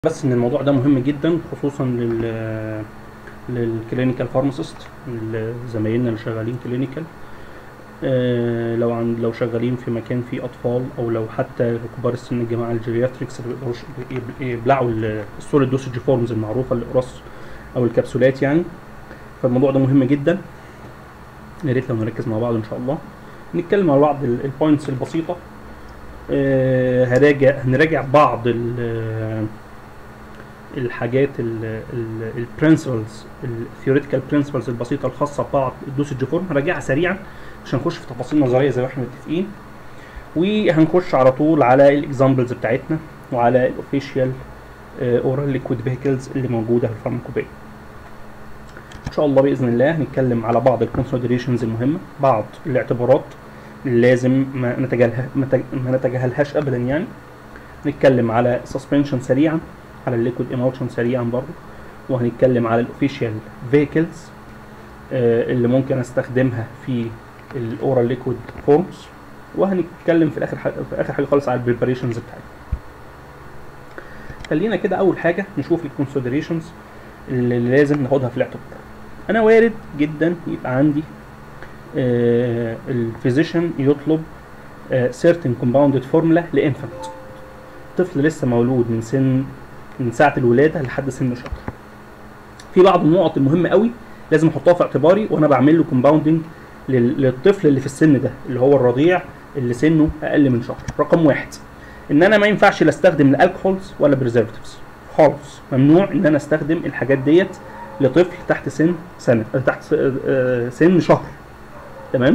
بس ان الموضوع ده مهم جدا خصوصا لل للكلينيكال فارماسيست زمايلنا اللي شغالين كلينيكال آه لو عن لو شغالين في مكان فيه اطفال او لو حتى كبار السن الجماعه الجيرياتريكس اللي بيقدروش يبلعوا السوليد دوسج فورمز المعروفه القرص او الكبسولات يعني فالموضوع ده مهم جدا يا ريت لو نركز مع بعض ان شاء الله نتكلم مع بعض البوينتس البسيطه آه هراجع هنراجع بعض الحاجات البرنسبلز الثيوريتيكال برنسبلز البسيطه الخاصه ببعض الدوسج فورم هراجعها سريعا مش هنخش في تفاصيل نظريه زي ما احنا متفقين وهنخش على طول على الاكزامبلز بتاعتنا وعلى الاوفيشال اورال ليكويد فيهيكلز اللي موجوده في الفارماكوبيا ان شاء الله باذن الله هنتكلم على بعض الكونسيدريشنز المهمه بعض الاعتبارات اللي لازم ما نتجاهلها ما نتجاهلهاش ابدا يعني نتكلم على سسبنشن سريعا على الليكويد ايمولشن سريعا برضه وهنتكلم على الاوفيشال فيكلز اللي ممكن استخدمها في الاورال ليكويد فورمز وهنتكلم في الاخر حاجة في اخر حاجه خالص على البريباريشنز بتاعتنا خلينا كده اول حاجه نشوف الكونسيدريشنز اللي لازم ناخدها في الاعتبار انا وارد جدا يبقى عندي آه الفيزيشن يطلب آه certain compounded formula لانفانت طفل لسه مولود من سن من ساعه الولاده لحد سن شهر في بعض النقط المهمه قوي لازم احطها في اعتباري وانا بعمل له كومباوندنج للطفل اللي في السن ده اللي هو الرضيع اللي سنه اقل من شهر رقم واحد ان انا ما ينفعش لا استخدم لا الكحولز ولا بريزرفاتيفز خالص ممنوع ان انا استخدم الحاجات ديت لطفل تحت سن سنه تحت سن شهر تمام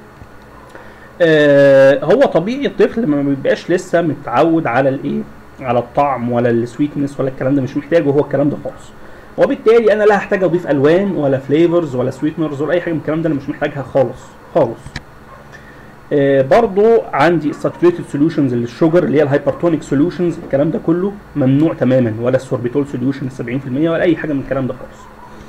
آه هو طبيعي الطفل ما بيبقاش لسه متعود على الايه على الطعم ولا السويتنس ولا الكلام ده مش محتاجه هو الكلام ده خالص وبالتالي انا لا هحتاج اضيف الوان ولا فليفرز ولا سويتنرز ولا اي حاجه من الكلام ده انا مش محتاجها خالص خالص آه برضو عندي الساتوريتد سوليوشنز للشوجر اللي هي الهايبرتونيك سوليوشنز الكلام ده كله ممنوع تماما ولا السوربيتول سوليوشن 70% ولا اي حاجه من الكلام ده خالص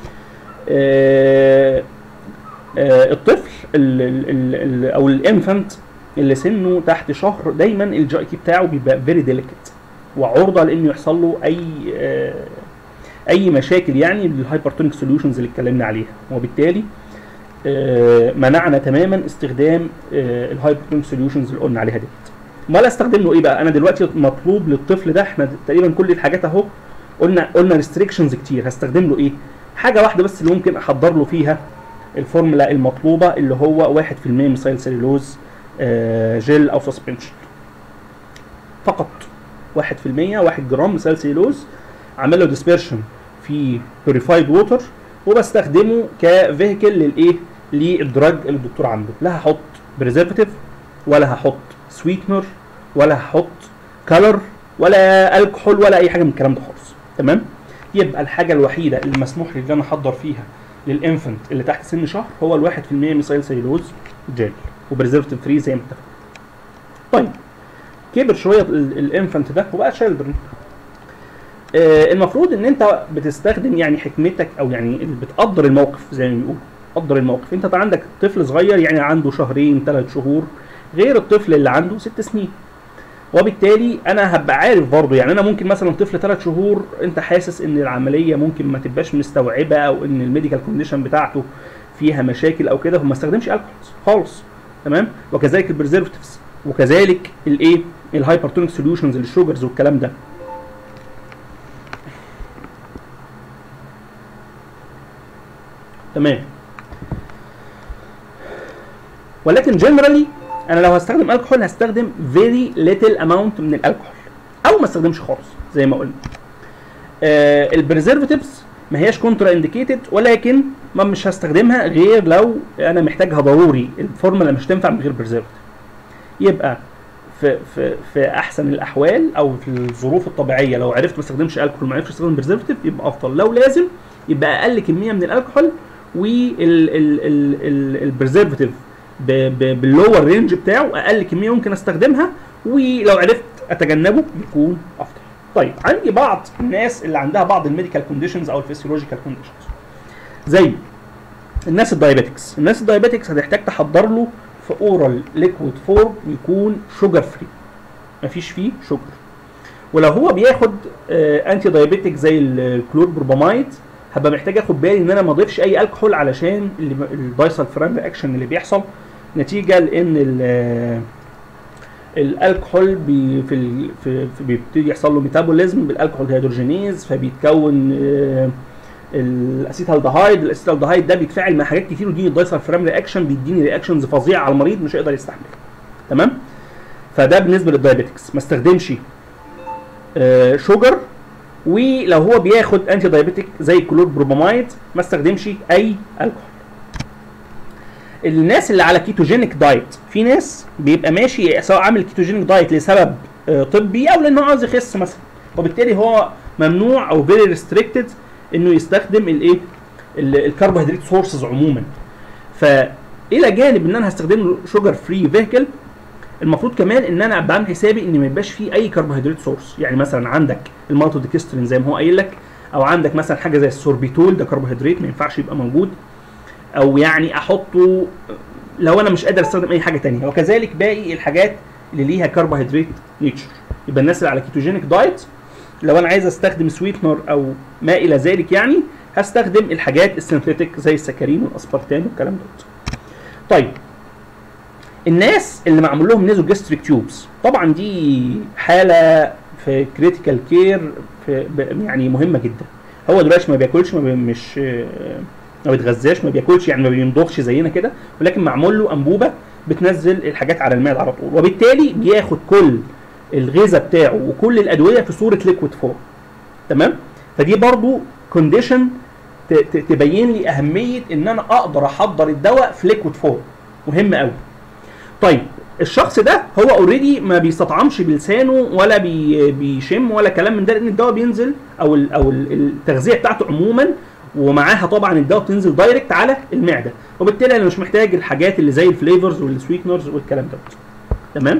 آه آه الطفل ال ال ال او الانفانت اللي سنه تحت شهر دايما الجي كي بتاعه بيبقى فيري ديليكت وعرضه لانه يحصل له اي آه اي مشاكل يعني للهايبرتونيك سوليوشنز اللي اتكلمنا عليها وبالتالي آه منعنا تماما استخدام آه الهايبرتونيك سوليوشنز اللي قلنا عليها ديت امال استخدم له ايه بقى انا دلوقتي مطلوب للطفل ده احنا تقريبا كل الحاجات اهو قلنا قلنا ريستريكشنز كتير هستخدم له ايه حاجه واحده بس اللي ممكن احضر له فيها الفورمولا المطلوبه اللي هو 1% ميثايل سيلولوز آه جل او سسبنشن فقط 1% 1 جرام ميثايل سيلولوز عامل له ديسبيرشن في بيوريفايد ووتر وبستخدمه كفيهيكل للايه للدراج اللي الدكتور عنده لا هحط بريزرفاتيف ولا هحط سويتنر ولا هحط كلر ولا الكحول ولا اي حاجه من الكلام ده خالص تمام يبقى الحاجه الوحيده اللي مسموح لي ان انا احضر فيها للانفنت اللي تحت سن شهر هو ال 1% ميثايل سيلولوز جل وبريزرفتيف فري زي ما اتفقنا طيب كبر شويه الانفنت ده وبقى تشيلدرن آه المفروض ان انت بتستخدم يعني حكمتك او يعني بتقدر الموقف زي ما بيقولوا قدر الموقف انت عندك طفل صغير يعني عنده شهرين ثلاث شهور غير الطفل اللي عنده ست سنين وبالتالي انا هبقى عارف برضه يعني انا ممكن مثلا طفل ثلاث شهور انت حاسس ان العمليه ممكن ما تبقاش مستوعبه او ان الميديكال كونديشن بتاعته فيها مشاكل او كده فما استخدمش الكحول خالص تمام وكذلك البريزرفتيفز وكذلك الايه الهايبرتونيك سوليوشنز للشوجرز والكلام ده تمام ولكن جنرالي انا لو هستخدم الكحول هستخدم فيري ليتل اماونت من الالكحول او ما استخدمش خالص زي ما قلنا آه البريزرفاتيفز ما هياش كونترا انديكيتد ولكن ما مش هستخدمها غير لو انا محتاجها ضروري الفورمولا مش تنفع من غير بريزرفاتيف يبقى في في في احسن الاحوال او في الظروف الطبيعيه لو عرفت ما استخدمش الكحول ما عرفتش استخدم بريزرفاتيف يبقى افضل لو لازم يبقى اقل كميه من الالكحول والبريزرفاتيف باللور رينج بتاعه اقل كميه ممكن استخدمها ولو عرفت اتجنبه بيكون افضل. طيب عندي بعض الناس اللي عندها بعض الميديكال كونديشنز او الفسيولوجيكال كونديشنز زي الناس الدايابيتكس الناس الدايابيتكس هتحتاج تحضر له في اورال ليكويد فورم يكون شوجر فري مفيش فيه شوجر ولو هو بياخد انتي دايابيتيك زي الكلوربرومايد هبقى محتاج اخد بالي ان انا ما اضيفش اي الكحول علشان الدايسل فران رياكشن اللي بيحصل نتيجه لان ال- الالكحول بي في, ال- في, في بيبتدي يحصل له ميتابوليزم بالالكحول هيدروجينيز فبيتكون آه، الاسيتالدهايد الاسيتالدهايد ده بيتفاعل مع حاجات كتير ودي الدايسل فرام رياكشن بيديني رياكشنز فظيعه على المريض مش هيقدر يستحملها تمام فده بالنسبه للدايابيتكس ما استخدمش آه، شوجر ولو هو بياخد انتي دايابيتيك زي كلوربروماميد ما استخدمش اي الكحول الناس اللي على كيتوجينيك دايت في ناس بيبقى ماشي سواء عامل كيتوجينيك دايت لسبب آه، طبي او لانه عاوز يخس مثلا وبالتالي هو ممنوع او فيري ريستريكتد انه يستخدم الايه ال- الكربوهيدرات سورسز عموما فالى جانب ان انا هستخدم له شوجر فري فيهيكل المفروض كمان ان انا ابقى عامل حسابي ان ما يبقاش فيه اي كربوهيدرات سورس يعني مثلا عندك المالتوديكسترين زي ما هو قايل لك او عندك مثلا حاجه زي السوربيتول ده كربوهيدرات ما ينفعش يبقى موجود او يعني احطه لو انا مش قادر استخدم اي حاجه تانية وكذلك باقي الحاجات اللي ليها كربوهيدرات نيتشر يبقى الناس اللي على كيتوجينيك دايت لو انا عايز استخدم سويتنر او ما الى ذلك يعني هستخدم الحاجات السينثيتك زي السكرين والاسبرتام والكلام ده طيب الناس اللي معمول لهم نيزو جاستريك تيوبس طبعا دي حاله في كريتيكال كير في ب- يعني مهمه جدا هو دلوقتي ما بياكلش ما بي مش ما بيتغذاش ما بياكلش يعني ما بيمضغش زينا كده ولكن معمول له انبوبه بتنزل الحاجات على المعده على طول وبالتالي بياخد كل الغذاء بتاعه وكل الادويه في صوره ليكويد فورم تمام فدي برضو كونديشن تبين لي اهميه ان انا اقدر احضر الدواء في ليكويد فورم مهم قوي طيب الشخص ده هو اوريدي ما بيستطعمش بلسانه ولا بي بيشم ولا كلام من ده لان الدواء بينزل او ال او ال- التغذيه بتاعته عموما ومعاها طبعا الدواء بتنزل دايركت على المعده وبالتالي انا مش محتاج الحاجات اللي زي الفليفرز والسويتنرز والكلام ده تمام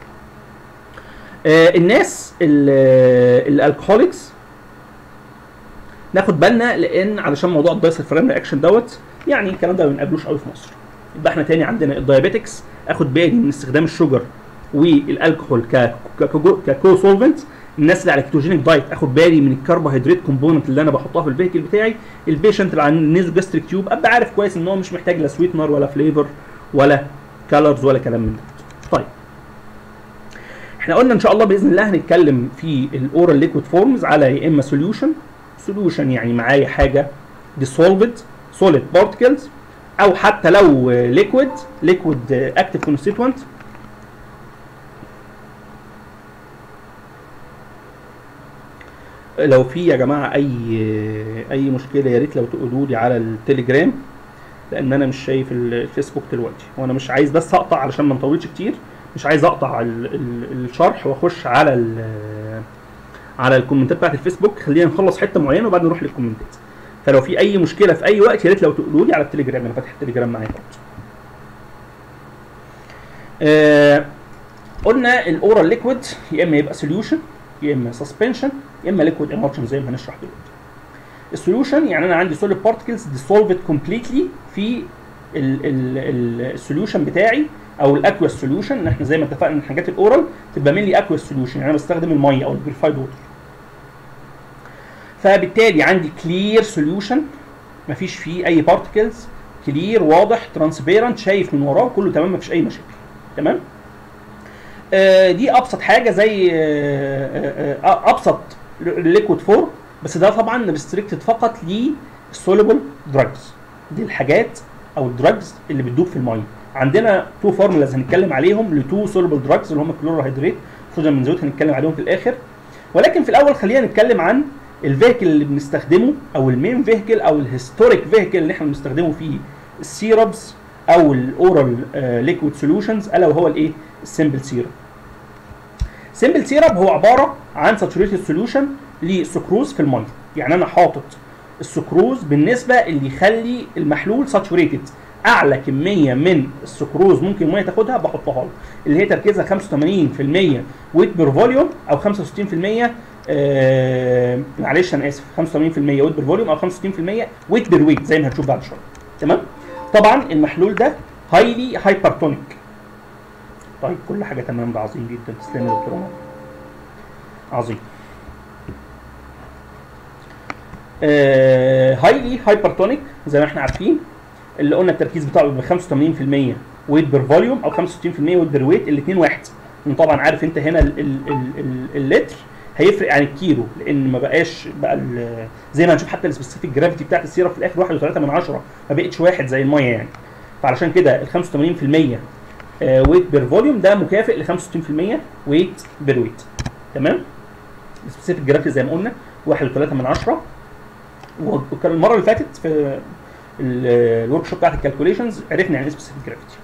آه الناس الالكهوليكس ناخد بالنا لان علشان موضوع الدايسل فرام رياكشن دوت يعني الكلام ده ما بنقابلوش قوي في مصر يبقى احنا تاني عندنا الدايابيتكس اخد بالي من استخدام الشوجر والالكحول ك ككو سولفنت الناس اللي على كيتوجينيك دايت اخد بالي من الكربوهيدرات كومبوننت اللي انا بحطها في الفيهيكل بتاعي البيشنت اللي على النيزو جاستريك تيوب ابقى عارف كويس ان هو مش محتاج لا سويتنر ولا فليفر ولا كالرز ولا كلام من ده طيب احنا قلنا ان شاء الله باذن الله هنتكلم في الاورال ليكويد فورمز على يا اما سوليوشن سوليوشن يعني معايا حاجه ديسولفد سوليد بارتكلز او حتى لو ليكويد ليكويد اكتيف كونستيتوينت لو في يا جماعه اي اي مشكله يا ريت لو تقولوا لي على التليجرام لان انا مش شايف ال- الفيسبوك دلوقتي وانا مش عايز بس اقطع علشان ما نطولش كتير مش عايز اقطع ال ال الشرح واخش على ال على الكومنتات بتاعت الفيسبوك خلينا نخلص حته معينه وبعدين نروح للكومنتات فلو في اي مشكله في اي وقت يا ريت لو تقولوا لي على التليجرام انا فاتح التليجرام معاكم آه قلنا الاورال ليكويد يا اما يبقى سوليوشن يا اما سسبنشن يا اما ليكويد امالشن زي ما هنشرح دلوقتي السوليوشن يعني انا عندي سوليد بارتكلز ديسولفد كومبليتلي في السوليوشن بتاعي او الاكويس سوليوشن ان احنا زي ما اتفقنا ان حاجات الاورال تبقى مين لي اكويس سوليوشن يعني انا بستخدم الميه او البيرفايد ووتر فبالتالي عندي كلير سوليوشن مفيش فيه اي بارتكلز كلير واضح ترانسبيرنت شايف من وراه كله تمام مفيش اي مشاكل تمام آه دي ابسط حاجه زي آه آه آه ابسط ليكويد فور بس ده طبعا ريستريكتد فقط للسوليبل دراجز دي الحاجات او الدراجز اللي بتدوب في الميه عندنا تو فورمولاز هنتكلم عليهم لتو سوليبل دراجز اللي هم الكلوروهيدرات صوديوم بنزويت هنتكلم عليهم في الاخر ولكن في الاول خلينا نتكلم عن الفيهيكل اللي بنستخدمه او المين فيهيكل او الهيستوريك فيهيكل اللي احنا بنستخدمه فيه السيربس او الاورال ليكويد سوليوشنز الا وهو الايه السمبل سيرب سمبل سيرب هو عباره عن ساتوريتد سوليوشن لسكروز في الميه يعني انا حاطط السكروز بالنسبه اللي يخلي المحلول ساتوريتد اعلى كميه من السكروز ممكن الميه تاخدها بحطها له اللي هي تركيزها 85% ويت بير فوليوم او 65% آه معلش انا اسف 85% ويت بير فوليوم او 65% ويت بير ويت زي ما هنشوف بعد شويه تمام طبعا المحلول ده هايلي هايبرتونيك طيب كل حاجه تمام ده عظيم جدا تسلم يا دكتور عمر عظيم هايلي هايبرتونيك زي ما احنا عارفين اللي قلنا التركيز بتاعه بيبقى 85% ويت بير فوليوم او 65% ويت بير ويت الاثنين واحد طبعا عارف انت هنا ال ال ال ال اللتر هيفرق عن الكيلو لان ما بقاش بقى زي ما هنشوف حتى السبيسيفيك جرافيتي بتاعت السيره في الاخر 1.3 من 10 ما بقتش واحد زي الميه يعني فعلشان كده ال 85% ويت بير فوليوم ده مكافئ ل 65% ويت بير ويت تمام السبيسيفيك جرافيتي زي ما قلنا 1.3 من 10 وكان المره اللي فاتت في الورك شوب بتاعت الكالكوليشنز عرفنا يعني ايه سبيسيفيك جرافيتي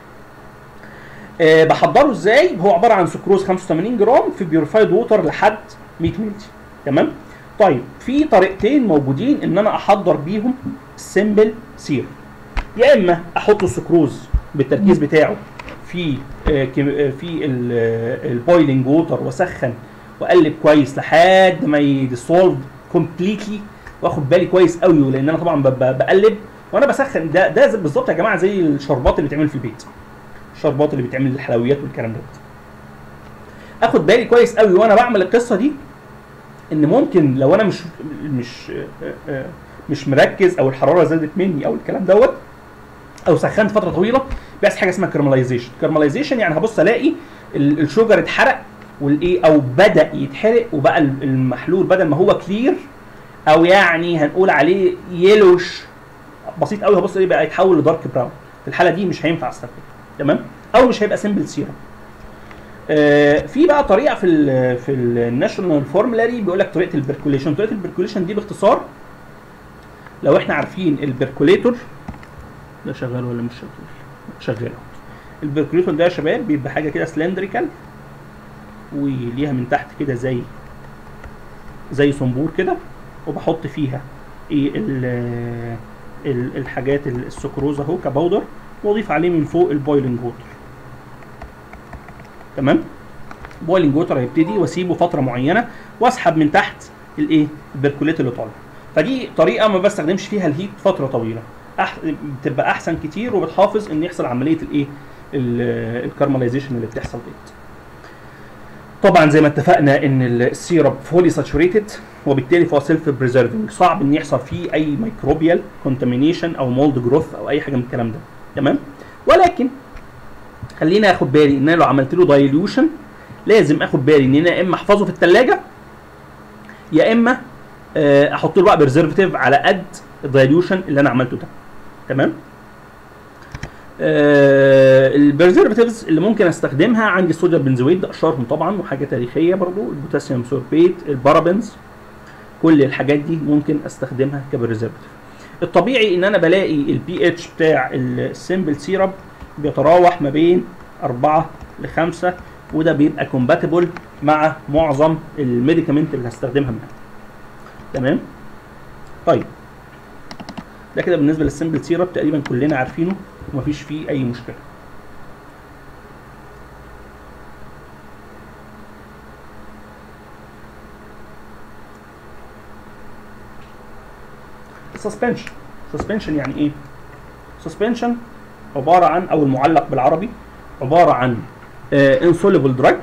أه بحضره ازاي هو عباره عن سكروز 85 جرام في بيوريفايد ووتر لحد 100 مللي تمام طيب في طريقتين موجودين ان انا احضر بيهم السمبل سير يا اما احط السكروز بالتركيز بتاعه في آه في البويلنج ووتر واسخن واقلب كويس لحد ما يديسولف كومبليتلي واخد بالي كويس قوي لان انا طبعا بقلب وانا بسخن ده ده بالظبط يا جماعه زي الشربات اللي بتعمل في البيت الشربات اللي بتعمل الحلويات والكلام ده اخد بالي كويس قوي وانا بعمل القصه دي ان ممكن لو انا مش مش مش مركز او الحراره زادت مني او الكلام دوت او سخنت فتره طويله بيحصل حاجه اسمها كرملايزيشن كرملايزيشن يعني هبص الاقي الشوجر اتحرق والايه او بدا يتحرق وبقى المحلول بدل ما هو كلير او يعني هنقول عليه يلوش بسيط قوي هبص ايه بقى يتحول لدارك براون في الحاله دي مش هينفع استخدمه تمام او مش هيبقى سمبل سيرم آه في بقى طريقه في ال في الناشونال فورمولاري بيقول لك طريقه البركوليشن طريقه البركوليشن دي باختصار لو احنا عارفين البركوليتور ده شغال ولا مش شغال شغال البركوليتور ده يا شباب بيبقى حاجه كده سلندريكال وليها من تحت كده زي زي صنبور كده وبحط فيها ايه الحاجات السكروز اهو كباودر واضيف عليه من فوق البويلنج ووتر تمام بويلنج ووتر هيبتدي واسيبه فتره معينه واسحب من تحت الايه البركوليت اللي طالع فدي طريقه ما بستخدمش فيها الهيت فتره طويله أح... بتبقى احسن كتير وبتحافظ ان يحصل عمليه الايه الكارملايزيشن اللي بتحصل ديت طبعا زي ما اتفقنا ان السيرب فولي ساتوريتد وبالتالي فهو سيلف بريزرفنج صعب ان يحصل فيه اي ميكروبيال كونتامينيشن او مولد جروث او اي حاجه من الكلام ده تمام ولكن خليني اخد بالي ان انا لو عملت له دايليوشن لازم اخد بالي ان انا يا اما احفظه في الثلاجه يا اما احط له بقى بريزرفاتيف على قد الدايليوشن اللي انا عملته ده تمام آه البريزرفاتيفز اللي ممكن استخدمها عندي الصوديوم بنزويت ده اشهرهم طبعا وحاجه تاريخيه برضو البوتاسيوم سوربيت البارابنز كل الحاجات دي ممكن استخدمها كبريزرفاتيف الطبيعي ان انا بلاقي البي اتش بتاع السمبل سيرب بيتراوح ما بين 4 ل 5 وده بيبقى كومباتبل مع معظم الميديكامنت اللي هستخدمها معاه تمام طيب ده كده بالنسبه للسمبل سيرب تقريبا كلنا عارفينه ومفيش فيه اي مشكله سسبنشن سسبنشن يعني ايه سسبنشن عباره عن او المعلق بالعربي عباره عن انسوليبل دراج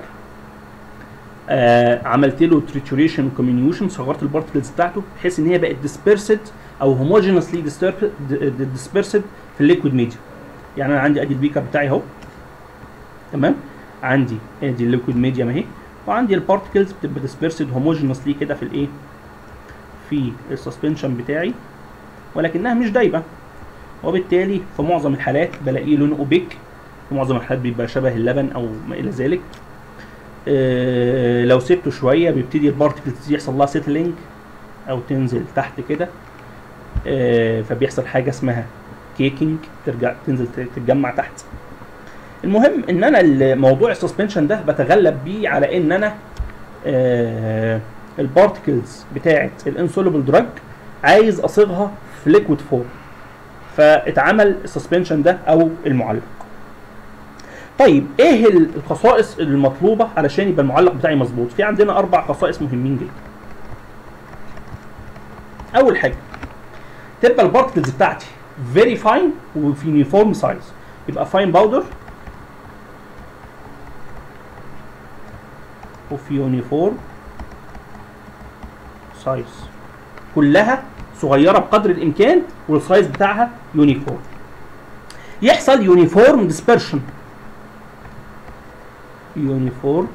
عملت له تريتوريشن كومينيوشن صغرت البارتكلز بتاعته بحيث ان هي بقت ديسبيرسد او هوموجينسلي ديسبيرسد في الليكويد ميديا يعني انا عندي ادي البيكر بتاعي اهو تمام عندي ادي الليكويد ميديا اهي وعندي البارتكلز بتبقى ديسبيرسد هوموجينسلي كده في الايه في السسبنشن بتاعي ولكنها مش دايبه وبالتالي في معظم الحالات بلاقيه لونه اوبيك في معظم الحالات بيبقى شبه اللبن او ما الى ذلك إيه لو سبته شويه بيبتدي البارتكلز يحصل لها سيتلينج او تنزل تحت كده إيه فبيحصل حاجه اسمها كيكينج ترجع تنزل تتجمع تحت المهم ان انا موضوع السسبنشن ده بتغلب بيه على ان انا آه البارتكلز بتاعه الانسولوبل دراج عايز اصيغها في ليكويد فورم فاتعمل السسبنشن ده او المعلق طيب ايه الخصائص المطلوبه علشان يبقى المعلق بتاعي مظبوط في عندنا اربع خصائص مهمين جدا اول حاجه تبقى البارتكلز بتاعتي فيري فاين وفي يونيفورم سايز يبقى فاين باودر وفي يونيفورم سايز كلها صغيره بقدر الامكان والسايز بتاعها يونيفورم يحصل يونيفورم ديسبرشن يونيفورم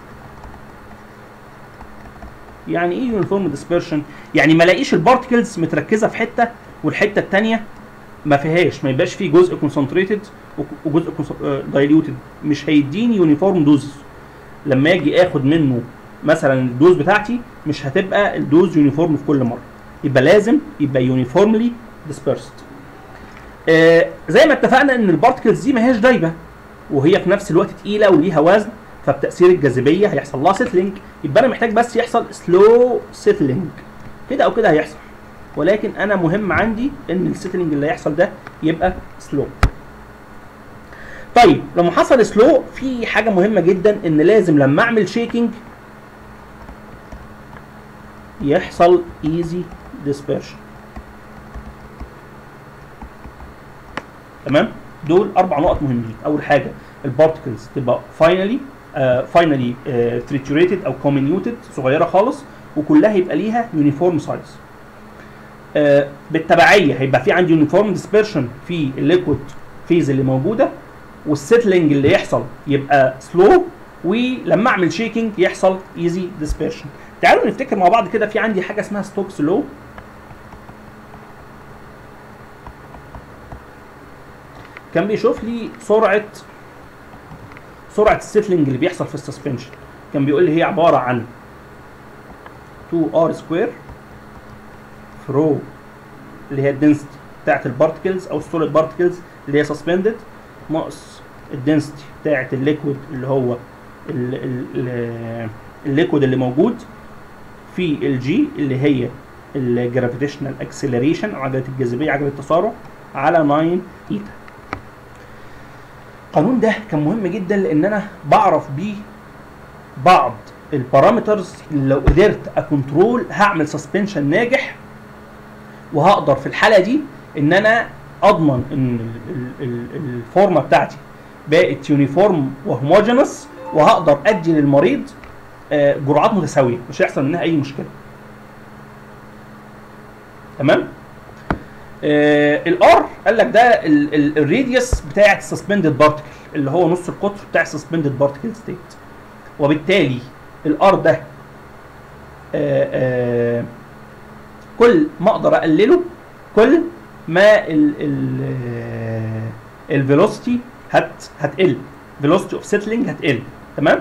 يعني ايه يونيفورم ديسبرشن يعني ما الاقيش البارتكلز متركزه في حته والحته الثانيه ما فيهاش ما يبقاش فيه جزء كونسنتريتد وجزء دايليوتد مش هيديني يونيفورم دوز لما اجي اخد منه مثلا الدوز بتاعتي مش هتبقى الدوز يونيفورم في كل مره يبقى لازم يبقى يونيفورملي ديسبيرسد آه زي ما اتفقنا ان البارتكلز دي ما هياش دايبه وهي في نفس الوقت تقيله وليها وزن فبتاثير الجاذبيه هيحصل لها سيتلينج يبقى انا محتاج بس يحصل سلو سيتلينج كده او كده هيحصل ولكن انا مهم عندي ان السيتلينج اللي هيحصل ده يبقى سلو طيب لما حصل سلو في حاجه مهمه جدا ان لازم لما اعمل شيكينج يحصل ايزي ديسبيرشن تمام دول اربع نقط مهمين اول حاجه البارتكلز تبقى فاينلي فاينلي تريتوريتد او كومينيوتد صغيره خالص وكلها يبقى ليها يونيفورم سايز آه بالتبعيه هيبقى في عندي يونيفورم ديسبيرشن في الليكويد فيز اللي موجوده والسيتلينج اللي يحصل يبقى سلو ولما اعمل شيكينج يحصل ايزي ديسبيرشن تعالوا نفتكر مع بعض كده في عندي حاجه اسمها ستوكس لو كان بيشوف لي سرعه سرعه السيتلينج اللي بيحصل في السسبنشن كان بيقول لي هي عباره عن 2 ار سكوير فرو اللي هي الدنسيتي بتاعت البارتكلز او السوليد بارتكلز اللي هي سسبندد ناقص الدنسيتي بتاعت الليكويد اللي هو الليكويد اللي موجود في الجي اللي هي الجرافيتيشنال اكسلريشن او عجله الجاذبيه عجله التسارع على 9 ايتا القانون ده كان مهم جدا لان انا بعرف بيه بعض البارامترز اللي لو قدرت اكنترول هعمل سسبنشن ناجح وهقدر في الحاله دي ان انا اضمن ان الفورمه بتاعتي بقت يونيفورم وهوموجينس وهقدر ادي للمريض جرعات متساويه مش هيحصل منها اي مشكله تمام آه الار قال لك ده الراديوس بتاع السسبندد بارتكل اللي هو نص القطر بتاع السسبندد بارتكل ستيت وبالتالي الار ده آه آه كل ما اقدر اقلله كل ما الفيلوسيتي هت هتقل فيلوسيتي اوف سيتلينج هتقل تمام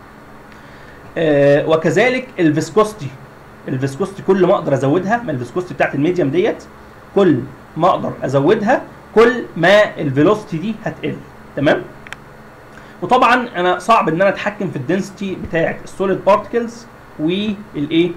آه وكذلك الفيسكوستي الفيسكوستي كل ما اقدر ازودها ما الفيسكوستي بتاعت الميديم ديت كل ما اقدر ازودها كل ما الفيلوسيتي دي هتقل تمام وطبعا انا صعب ان انا اتحكم في الدنسيتي بتاعت السوليد بارتكلز والايه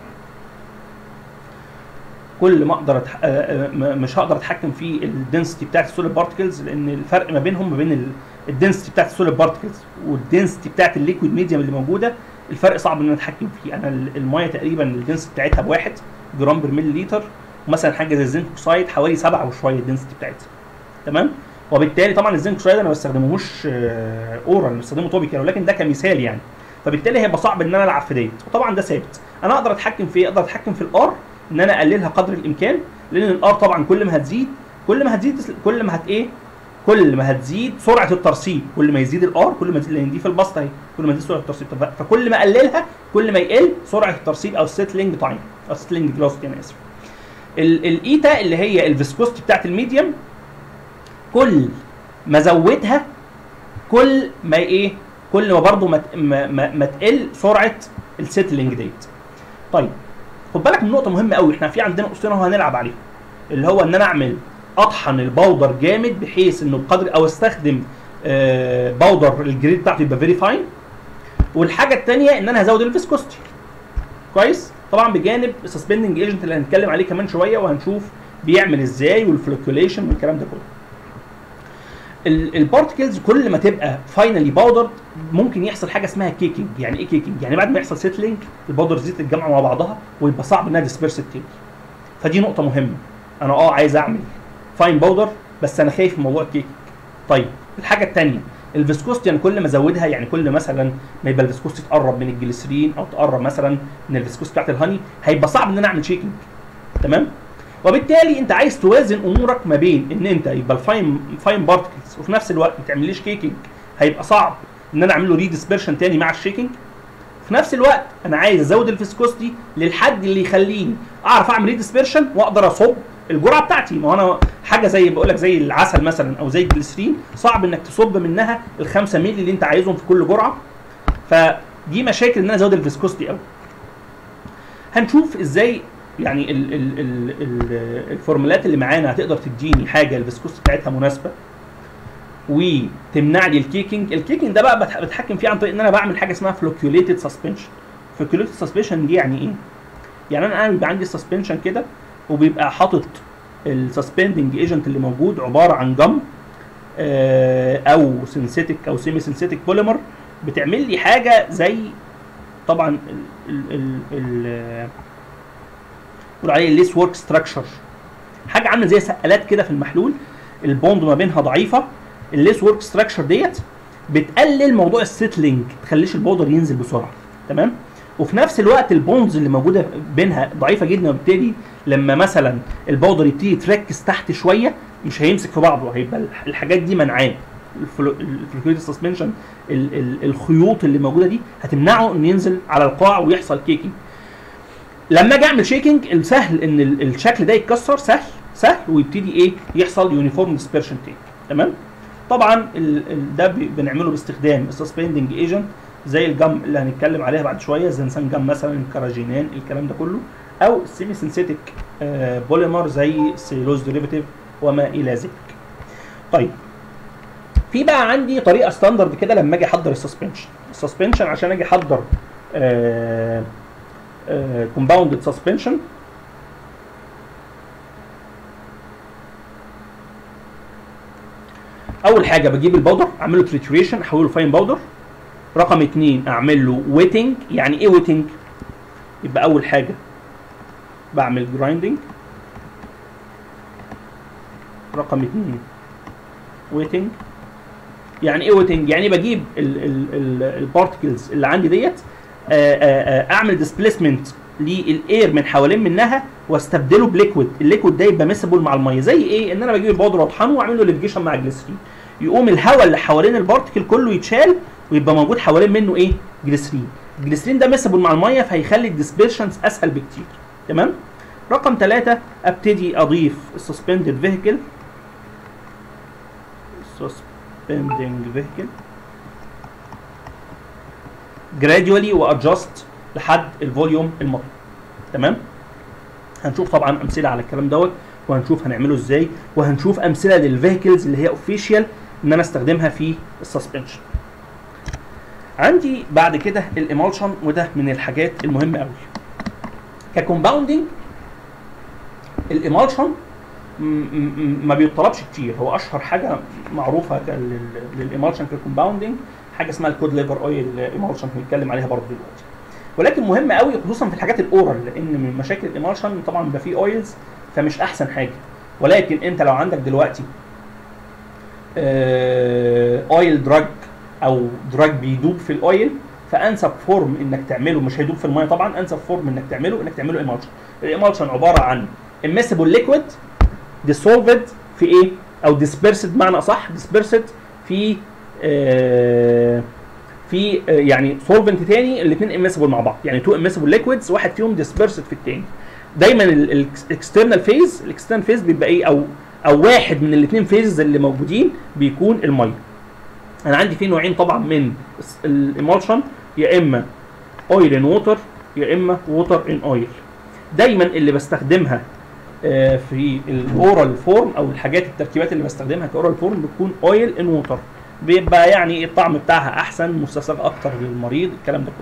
كل ما اقدر أتح... مش هقدر اتحكم في الدنسيتي بتاعت السوليد بارتكلز لان الفرق ما بينهم ما بين الدنسيتي بتاعت السوليد بارتكلز والدنسيتي بتاعت الليكويد ميديم اللي موجوده الفرق صعب ان انا اتحكم فيه انا المايه تقريبا الدنسيتي بتاعتها بواحد جرام بر ملي لتر مثلا حاجه زي الزنك اوكسايد حوالي سبعة وشويه الدنسيتي بتاعتها تمام وبالتالي طبعا الزنك اوكسايد انا ما بستخدمهوش اورال بستخدمه توبيكال ولكن ده كمثال يعني فبالتالي هيبقى صعب ان انا العب في ديت وطبعا ده ثابت انا اقدر اتحكم في ايه اقدر اتحكم في الار ان انا اقللها قدر الامكان لان الار طبعا كل ما هتزيد كل ما هتزيد كل ما هت ايه كل ما هتزيد سرعه الترسيب كل ما يزيد الار كل ما تزيد لان دي في البسط اهي كل ما تزيد سرعه الترسيب فكل ما اقللها كل ما يقل سرعه الترسيب او السيتلينج تايم او السيتلينج فيلوسيتي انا اسف الايتا اللي هي الفيسكوستي بتاعت الميديم كل ما زودها كل ما ايه كل ما برضه ما, ما, ما, ما تقل سرعه السيتلينج ديت طيب خد بالك من نقطه مهمه قوي احنا في عندنا قصتين اهو هنلعب عليهم اللي هو ان انا اعمل اطحن الباودر جامد بحيث انه بقدر او استخدم آه باودر الجريد بتاعته يبقى فيري فاين والحاجه الثانيه ان انا هزود الفيسكوستي كويس طبعا بجانب السسبندنج ايجنت اللي هنتكلم عليه كمان شويه وهنشوف بيعمل ازاي والفلوكيوليشن والكلام ده كله البارتكلز كل ما تبقى فاينلي باودر ممكن يحصل حاجه اسمها كيكينج يعني ايه كيكينج يعني بعد ما يحصل سيتلينج الباودرز دي تتجمع مع بعضها ويبقى صعب انها ديسبيرس تاني فدي نقطه مهمه انا اه عايز اعمل فاين باودر بس انا خايف من موضوع الكيكينج طيب الحاجه الثانيه الفيسكوستي انا كل ما ازودها يعني كل مثلا ما يبقى الفيسكوستي تقرب من الجليسرين او تقرب مثلا من الفيسكوستي بتاعت الهاني هيبقى صعب ان انا اعمل شيكنج تمام وبالتالي انت عايز توازن امورك ما بين ان انت يبقى الفاين فاين بارتكلز وفي نفس الوقت ما تعمليش كيكنج هيبقى صعب ان انا اعمل له ريدسبرشن تاني مع الشيكنج في نفس الوقت انا عايز ازود الفيسكوستي للحد اللي يخليني اعرف اعمل ريدسبرشن واقدر اصب الجرعه بتاعتي ما هو انا حاجه زي بقول لك زي العسل مثلا او زي الجليسرين صعب انك تصب منها ال 5 مللي اللي انت عايزهم في كل جرعه فدي مشاكل ان انا ازود الفيسكوستي قوي هنشوف ازاي يعني ال ال ال ال الفورمولات اللي معانا هتقدر تديني حاجه الفيسكوستي بتاعتها مناسبه وتمنع لي الكيكنج الكيكنج ده بقى بتح- بتحكم فيه عن طريق ان انا بعمل حاجه اسمها فلوكيوليتد سسبنشن فلوكيوليتد سسبنشن دي يعني ايه يعني انا انا بيبقى عندي سسبنشن كده وبيبقى حاطط السسبندنج ايجنت اللي موجود عباره عن جم آه، او سينثيتك او سيمي سينثيتك بوليمر بتعمل لي حاجه زي طبعا ال ال ال بيقول عليه الليس ورك ستراكشر حاجه عامله زي سقالات كده في المحلول البوند ما بينها ضعيفه الليس ورك ستراكشر ديت بتقلل موضوع السيتلينج تخليش البودر ينزل بسرعه تمام وفي نفس الوقت البونز اللي موجوده بينها ضعيفه جدا وبالتالي لما مثلا البودر يبتدي يتركز تحت شويه مش هيمسك في بعضه هيبقى الح- الحاجات دي منعاه الفلوكيوليتد سسبنشن الخيوط اللي موجوده دي هتمنعه انه ينزل على القاع ويحصل كيكينج لما اجي اعمل شيكنج السهل ان ال- الشكل ده يتكسر سهل سهل ويبتدي ايه يحصل يونيفورم ديسبرشن تاني تمام طبعا ال ال ده بي- بنعمله باستخدام السسبندنج ايجنت زي الجم اللي هنتكلم عليها بعد شويه زنسان جم مثلا الكراجينان الكلام ده كله او السيمي سينثيتك آه بوليمر زي السيلوز ديريفيتيف وما الى ذلك طيب في بقى عندي طريقه ستاندرد كده لما اجي احضر السسبنشن السسبنشن عشان اجي احضر آه كومباوندد سسبنشن اول حاجه بجيب البودر اعمل له تريتوريشن احوله فاين باودر رقم اتنين اعمل له ويتنج يعني ايه ويتنج يبقى اول حاجه بعمل جرايندنج رقم اتنين ويتنج يعني ايه ويتنج يعني بجيب البارتكلز اللي عندي ديت آه، آه، آه، اعمل ديسبيسمنت للاير من حوالين منها واستبدله بليكويد الليكويد ده يبقى مسبل مع الميه زي ايه ان انا بجيب البودره واطحنه واعمل له ليفيجيشن مع جليسرين يقوم الهواء اللي حوالين البارتكل كله يتشال ويبقى موجود حوالين منه ايه جليسرين الجليسرين ده مسبل مع الميه فهيخلي الديسبيرشنز اسهل بكتير تمام رقم ثلاثة ابتدي اضيف السسبندد فيهيكل suspending vehicle gradually وادجست لحد الفوليوم المطلوب تمام هنشوف طبعا امثله على الكلام دوت وهنشوف هنعمله ازاي وهنشوف امثله للفيهيكلز اللي هي اوفيشال ان انا استخدمها في السسبنشن عندي بعد كده الايمالشن وده من الحاجات المهمه قوي ككومباوندنج الايمالشن م- م- ما بيطلبش كتير هو اشهر حاجه معروفه للايمالشن ككومباوندنج حاجه اسمها الكود ليفر اويل ايمالشن هنتكلم عليها برضه دلوقتي ولكن مهم قوي خصوصا في الحاجات الاورال لان من مشاكل الايمالشن طبعا بيبقى فيه اويلز فمش احسن حاجه ولكن انت لو عندك دلوقتي اويل دراج او دراج بيدوب في الاويل فانسب فورم انك تعمله مش هيدوب في الميه طبعا انسب فورم انك تعمله انك تعمله ايمالشن الايمالشن عباره عن immiscible ليكويد dissolved في ايه او dispersed بمعنى اصح dispersed في آه في آه يعني سولفنت تاني الاثنين immiscible مع بعض يعني تو immiscible liquids واحد فيهم dispersed في التاني دايما الاكسترنال فيز الاكسترنال فيز بيبقى ايه او او واحد من الاثنين فيزز اللي موجودين بيكون الميه انا عندي في نوعين طبعا من الايمالشن يا اما اويل ان ووتر يا اما ووتر ان اويل دايما اللي بستخدمها آه، في الاورال فورم او الحاجات التركيبات اللي بستخدمها كاورال فورم بتكون اويل ان ووتر بيبقى يعني الطعم بتاعها احسن مستساغ اكتر للمريض الكلام ده كله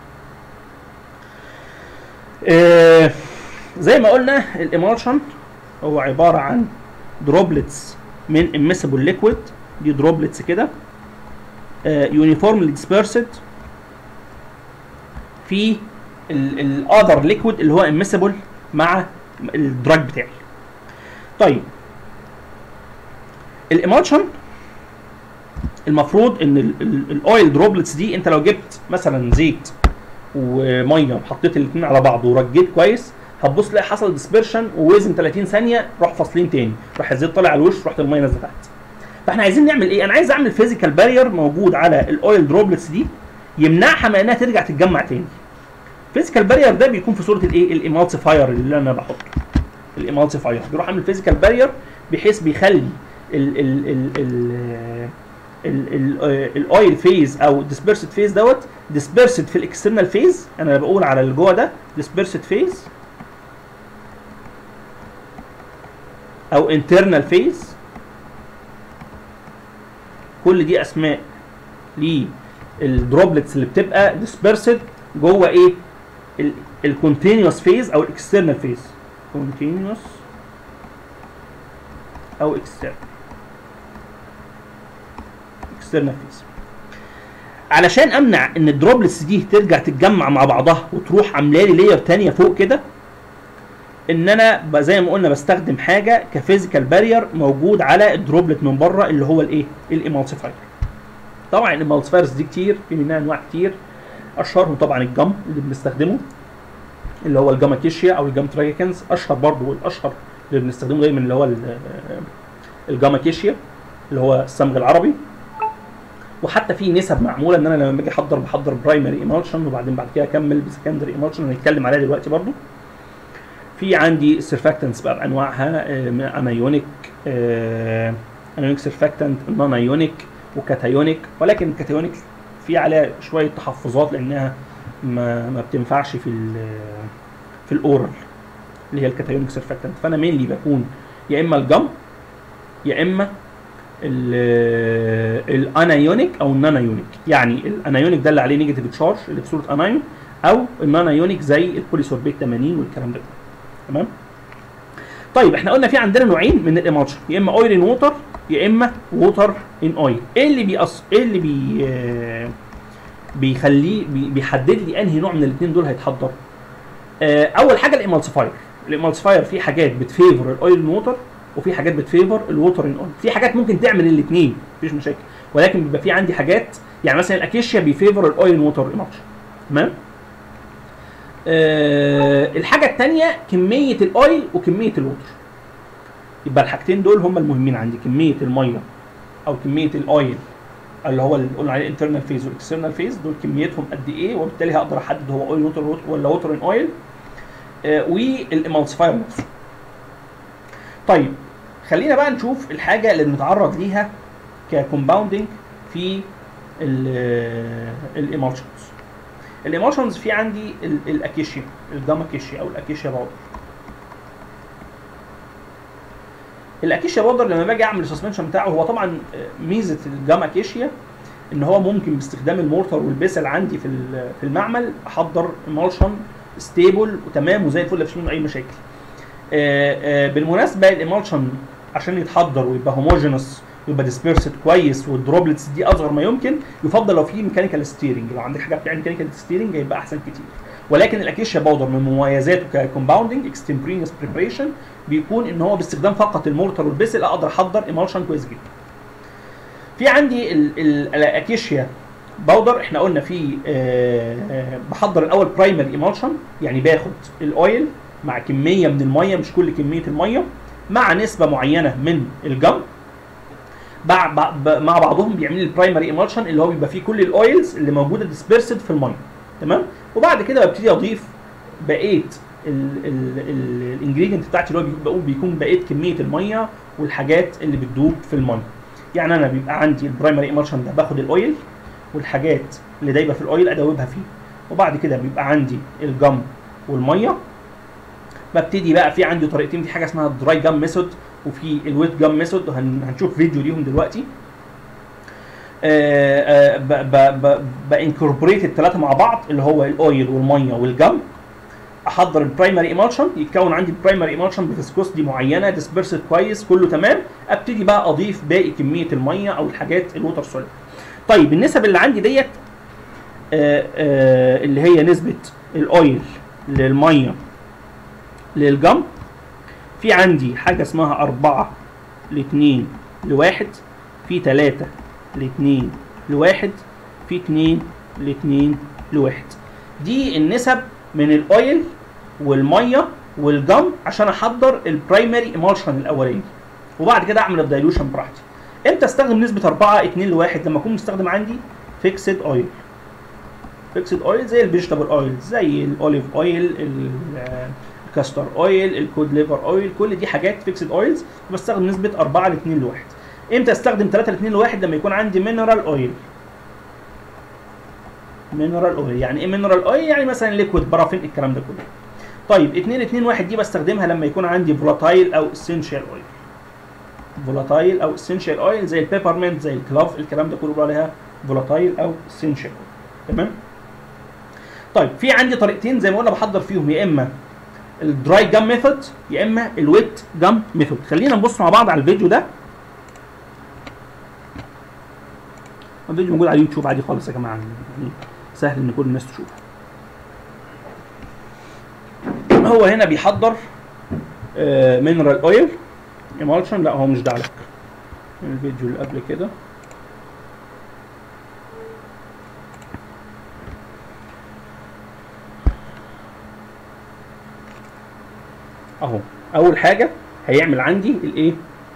آه، زي ما قلنا الايمالشن هو عباره عن دروبلتس من immiscible ليكويد دي دروبلتس كده يونيفورملي ديسبيرسد في الاذر ليكويد اللي هو immiscible مع الدراج بتاعي طيب الامالشن المفروض ان ال- ال- الاويل دروبلتس دي انت لو جبت مثلا زيت وميه وحطيت الاثنين على بعض ورجيت كويس هتبص تلاقي حصل ديسبرشن ووزن 30 ثانيه راح فاصلين تاني راح الزيت طالع على الوش رحت الميه نازله تحت فاحنا عايزين نعمل ايه انا عايز اعمل فيزيكال بارير موجود على الاويل دروبلتس دي يمنعها من انها ترجع تتجمع تاني فيزيكال بارير ده بيكون في صوره الايه الايمالسيفاير اللي انا بحطه الايمالسيفاير بيروح عامل فيزيكال بارير بحيث بيخلي ال ال ال ال الاويل فيز او ديسبيرسد فيز دوت ديسبيرسد في الاكسترنال فيز انا بقول على اللي جوه ده ديسبيرسد فيز او انترنال فيز كل دي اسماء للدروبلتس اللي بتبقى ديسبيرسد جوه ايه الكونتينوس فيز او الاكسترنال فيز كونتينوس او اكسترنال اكسترنال فيز علشان امنع ان الدروبلتس دي ترجع تتجمع مع بعضها وتروح عامله لي لاير ثانيه فوق كده ان انا ب- زي ما قلنا بستخدم حاجه كفيزيكال بارير موجود على الدروبلت من بره اللي هو الايه الايمالسيفاير طبعا الايمالسيفايرز دي كتير في منها انواع كتير اشهرهم طبعا الجم اللي بنستخدمه اللي هو الجاما كيشيا او الجام ترايكنز اشهر برضو والاشهر اللي بنستخدمه دايما اللي هو ال- الجاما كيشيا اللي هو الصمغ العربي وحتى في نسب معموله ان انا لما باجي احضر بحضر برايمري ايمالشن وبعدين بعد كده اكمل بسكندري ايمالشن هنتكلم عليها دلوقتي برضو في عندي السيرفاكتنتس بقى بانواعها آه، انايونيك آه، انايونيك سيرفاكتنت نون ايونيك وكاتايونيك ولكن الكاتايونيك في عليها شويه تحفظات لانها ما ما بتنفعش في ال في الاورال اللي هي الكاتايونيك سيرفاكتنت فانا مينلي بكون يا اما الجم يا اما الانايونيك او النون ايونيك يعني الانايونيك ده اللي عليه نيجاتيف تشارج اللي في صوره انايون او النون ايونيك زي البوليسوربيت 80 والكلام ده تمام طيب احنا قلنا في عندنا نوعين من الايمالشن يا اما اويل ان ووتر يا اما ووتر ان اويل ايه اللي بيأص... ايه اللي بي آه، بيخليه بي... بيحدد لي انهي نوع من الاثنين دول هيتحضر آه، اول حاجه الامالسيفاير الامالسيفاير في حاجات بتفيفور الاويل ان ووتر وفي حاجات بتفيفور الووتر ان اويل في حاجات ممكن تعمل الاثنين مفيش مشاكل ولكن بيبقى في عندي حاجات يعني مثلا الاكيشيا بيفيفور الاويل ان ووتر ايمالشن تمام آه الحاجه الثانيه كميه الاويل وكميه الووتر يبقى الحاجتين دول هم المهمين عندي كميه الميه او كميه الاويل اللي هو اللي قلنا عليه الانترنال فيز والاكسترنال فيز دول كميتهم قد ايه وبالتالي هقدر احدد هو اويل ووتر ولا ووتر ان اويل آه والامالسيفاير نفسه طيب خلينا بقى نشوف الحاجه اللي بنتعرض ليها ككومباوندنج في الايمالشنز الايمالشنز في عندي ال- الاكيشيا الجاما كيشيا او الاكيشيا باودر الاكيشيا باودر لما باجي اعمل السسبنشن بتاعه هو طبعا آه، ميزه الجاما كيشيا ان هو ممكن باستخدام المورتر والبسل عندي في ال- في المعمل احضر ايمالشن ستيبل وتمام وزي الفل مفيش منه اي مشاكل آه، آه، بالمناسبه الايمالشن عشان يتحضر ويبقى هوموجينوس ويبقى ديسبيرسد كويس والدروبلتس دي اصغر ما يمكن يفضل لو في ميكانيكال ستيرنج لو عندك حاجه بتعمل ميكانيكال ستيرنج هيبقى احسن كتير ولكن الاكيشيا باودر من مميزاته ككومباوندنج اكستمبرينس بريبريشن بيكون ان هو باستخدام فقط المورتر والبسل اقدر احضر ايمالشن كويس جدا في عندي ال- ال- الاكيشيا باودر احنا قلنا في آه، آه، بحضر الاول برايمري ايمالشن يعني باخد الاويل مع كميه من الميه مش كل كميه الميه مع نسبه معينه من الجم مع مع- مع بعضهم بيعمل لي البرايمري ايمالشن اللي هو بيبقى فيه كل الاويلز اللي موجوده ديسبيرسد في الميه تمام وبعد كده ببتدي اضيف بقيه الانجريدينت بتاعتي اللي هو بي- بقول بيكون بقيه كميه الميه والحاجات اللي بتدوب في الميه يعني انا بيبقى عندي البرايمري ايمالشن ده باخد الاويل والحاجات اللي دايبه في الاويل ادوبها فيه وبعد كده بيبقى عندي الجم والميه ببتدي بقى في عندي طريقتين في حاجه اسمها الدراي جام ميثود وفي الويت جام ميثود هنشوف فيديو ليهم دلوقتي بانكوربريت الثلاثه مع بعض اللي هو الاويل والميه والجم احضر البرايمري ايمالشن يتكون عندي البرايمري ايمالشن بفيسكوستي معينه ديسبرسد كويس كله تمام ابتدي بقى اضيف باقي كميه الميه او الحاجات الووتر سوليد طيب النسب اللي عندي ديت آه، آه، اللي هي نسبه الاويل للميه للجم في عندي حاجه اسمها 4 ل 2 لواحد في 3 ل2 لواحد في 2 ل2 لواحد دي النسب من الاويل والميه والجم عشان احضر البرايمري ايمالشن الاولاني وبعد كده اعمل الدايلوشن براحتي امتى استخدم نسبه 4 2 لواحد لما اكون مستخدم عندي فيكسد اويل فيكسد اويل زي الفيجيتابل اويل زي الاوليف اويل الكاستر اويل الكود ليفر اويل كل دي حاجات فيكسد اويلز بستخدم نسبه 4 ل 2 لواحد امتى استخدم 3 ل 2 لواحد لما يكون عندي مينرال اويل مينرال اويل يعني ايه مينرال اويل يعني مثلا ليكويد بارافين الكلام ده كله طيب 2 2 1 دي بستخدمها لما يكون عندي فولاتايل او اسينشال اويل فولاتايل او اسينشال اويل زي البيبرمنت زي الكلاف الكلام ده كله بيقولوا عليها فولاتايل او اسينشال اويل تمام طيب في عندي طريقتين زي ما قلنا بحضر فيهم يا اما الدراي جام ميثود يا اما الويت جام ميثود خلينا نبص مع بعض على الفيديو ده الفيديو موجود على اليوتيوب عادي خالص يا جماعه يعني سهل ان كل الناس تشوفه هو هنا بيحضر مينرال اويل ايمالشن لا هو مش ده لك الفيديو اللي قبل كده اهو اول حاجه هيعمل عندي الايه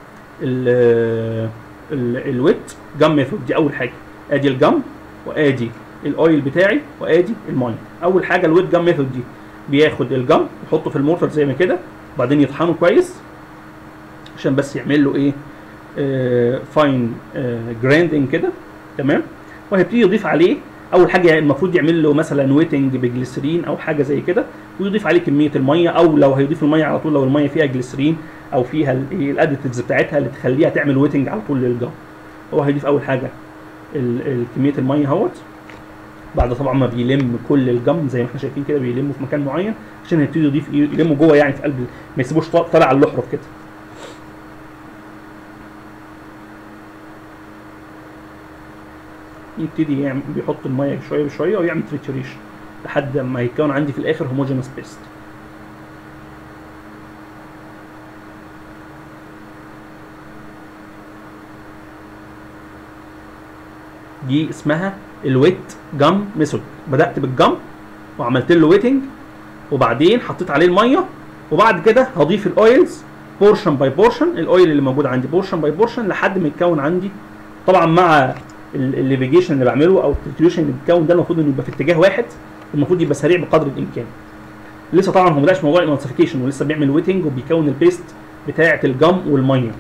الويت جام ميثود دي اول حاجه ادي الجم وادي الاويل بتاعي وادي الميه اول حاجه الويت جام ميثود دي بياخد الجم يحطه في المورتر زي ما كده وبعدين يطحنه كويس عشان بس يعمل له ايه آه فاين آه جرايندنج كده تمام وهيبتدي يضيف عليه اول حاجه المفروض يعمل له مثلا ويتنج بجليسرين او حاجه زي كده ويضيف عليه كميه الميه او لو هيضيف الميه على طول لو الميه فيها جليسرين او فيها الاديتيفز بتاعتها اللي تخليها تعمل ويتنج على طول للجو هو هيضيف اول حاجه كميه الميه اهوت بعد طبعا ما بيلم كل الجم زي ما احنا شايفين كده بيلمه في مكان معين عشان يبتدي يضيف يلمه جوه يعني في قلب ما يسيبوش طالع على اللحرف كده يبتدي يعمل بيحط الميه شويه بشويه ويعمل تريتوريشن لحد ما يتكون عندي في الاخر هوموجينس بيست دي اسمها الويت جام ميثود بدات بالجم وعملت له ويتنج وبعدين حطيت عليه الميه وبعد كده هضيف الاويلز بورشن باي بورشن الاويل اللي موجود عندي بورشن باي بورشن لحد ما يتكون عندي طبعا مع الليفيجيشن اللي بعمله او التريتيوشن اللي بيتكون ده المفروض انه يبقى في اتجاه واحد المفروض يبقى سريع بقدر الامكان لسه طبعا هو ما بداش موضوع الامالسيفيكيشن ولسه بيعمل ويتنج وبيكون البيست بتاعه الجم والميه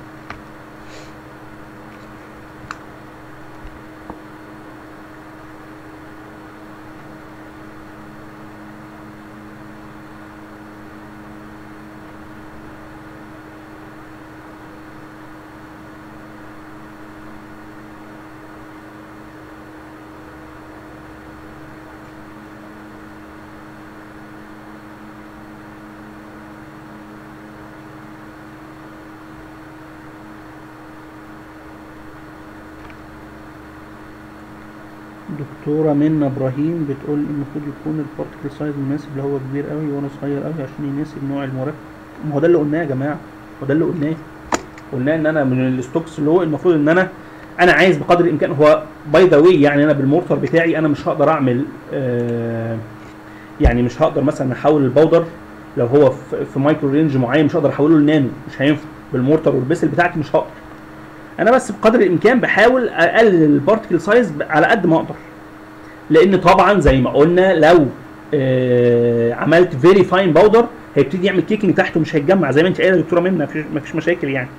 دكتورة منى ابراهيم بتقول المفروض يكون البارتكل سايز مناسب اللي هو كبير قوي وانا صغير قوي عشان يناسب نوع المركب ما هو ده اللي قلناه يا جماعه هو ده اللي قلناه قلنا ان انا من الستوكس اللي هو المفروض ان انا انا عايز بقدر الامكان هو باي ذا واي يعني انا بالمورتر بتاعي انا مش هقدر اعمل آه يعني مش هقدر مثلا احول البودر لو هو في, في مايكرو رينج معين مش هقدر احوله لنانو مش هينفع بالمورتر والبسل بتاعتي مش هقدر انا بس بقدر الامكان بحاول اقلل البارتكل سايز على قد ما اقدر لان طبعا زي ما قلنا لو آه عملت فيري فاين باودر هيبتدي يعمل كيكنج تحته مش هيتجمع زي ما انت قايله يا دكتوره منى مفيش مفيش مشاكل يعني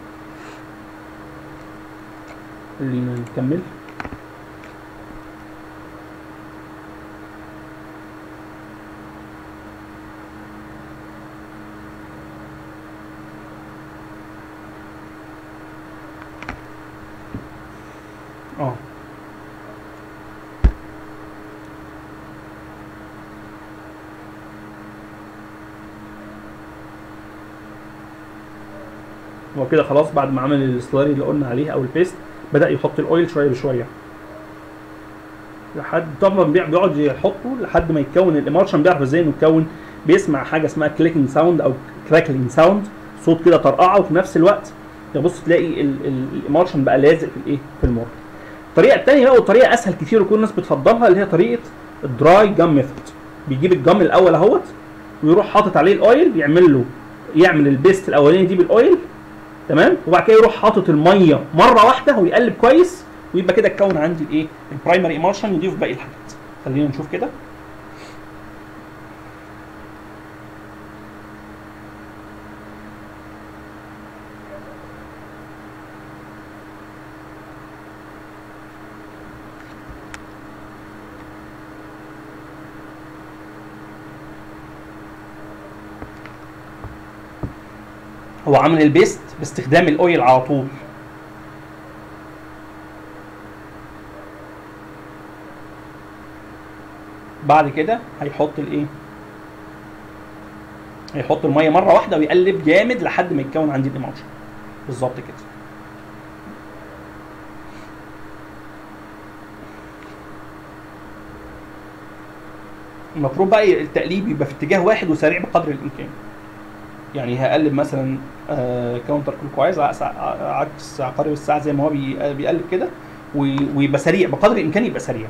خلينا نكمل اه هو كده خلاص بعد ما عمل السلاري اللي قلنا عليه او البيست بدا يحط الاويل شويه بشويه لحد طبعا بيقعد يحطه لحد ما يتكون الامارشن بيعرف ازاي انه يتكون بيسمع حاجه اسمها كليكنج ساوند او كراكلينج ساوند صوت كده طرقعه وفي نفس الوقت تبص تلاقي الامارشن بقى لازق في الايه في المورتر الطريقه الثانيه بقى والطريقه اسهل كتير وكل الناس بتفضلها اللي هي طريقه الدراي جام ميثود بيجيب الجم الاول اهوت ويروح حاطط عليه الاويل يعمل له يعمل البيست الاولاني دي بالاويل تمام وبعد كده يروح حاطط الميه مره واحده ويقلب كويس ويبقى كده اتكون عندي الايه البرايمري ايمالشن يضيف باقي الحاجات خلينا نشوف كده هو عامل البيست باستخدام الاويل على طول بعد كده هيحط الايه هيحط الميه مره واحده ويقلب جامد لحد ما يتكون عندي الايمالشن بالظبط كده المفروض بقى التقليب يبقى في اتجاه واحد وسريع بقدر الامكان يعني هقلب مثلا آه كاونتر كلوكوايز عكس عقارب الساعه زي ما هو بي- بيقلب كده وي- ويبقى سريع بقدر الامكان يبقى سريع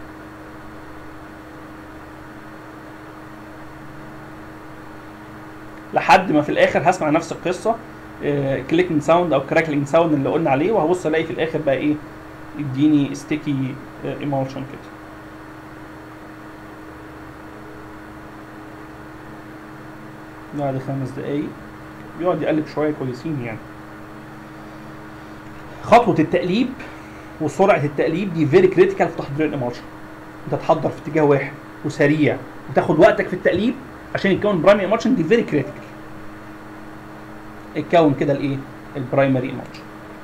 لحد ما في الاخر هسمع نفس القصه كليكنج ساوند او كراكلينج ساوند اللي قلنا عليه وهبص الاقي في الاخر بقى ايه يديني ستيكي ايموشن كده بعد خمس دقايق بيقعد يقلب شويه كويسين يعني خطوه التقليب وسرعه التقليب دي فيري كريتيكال في تحضير الايمالشن انت تحضر في اتجاه واحد وسريع وتاخد وقتك في التقليب عشان يتكون برايمري ايمالشن دي فيري كريتيكال اتكون كده الايه البرايمري ايمالشن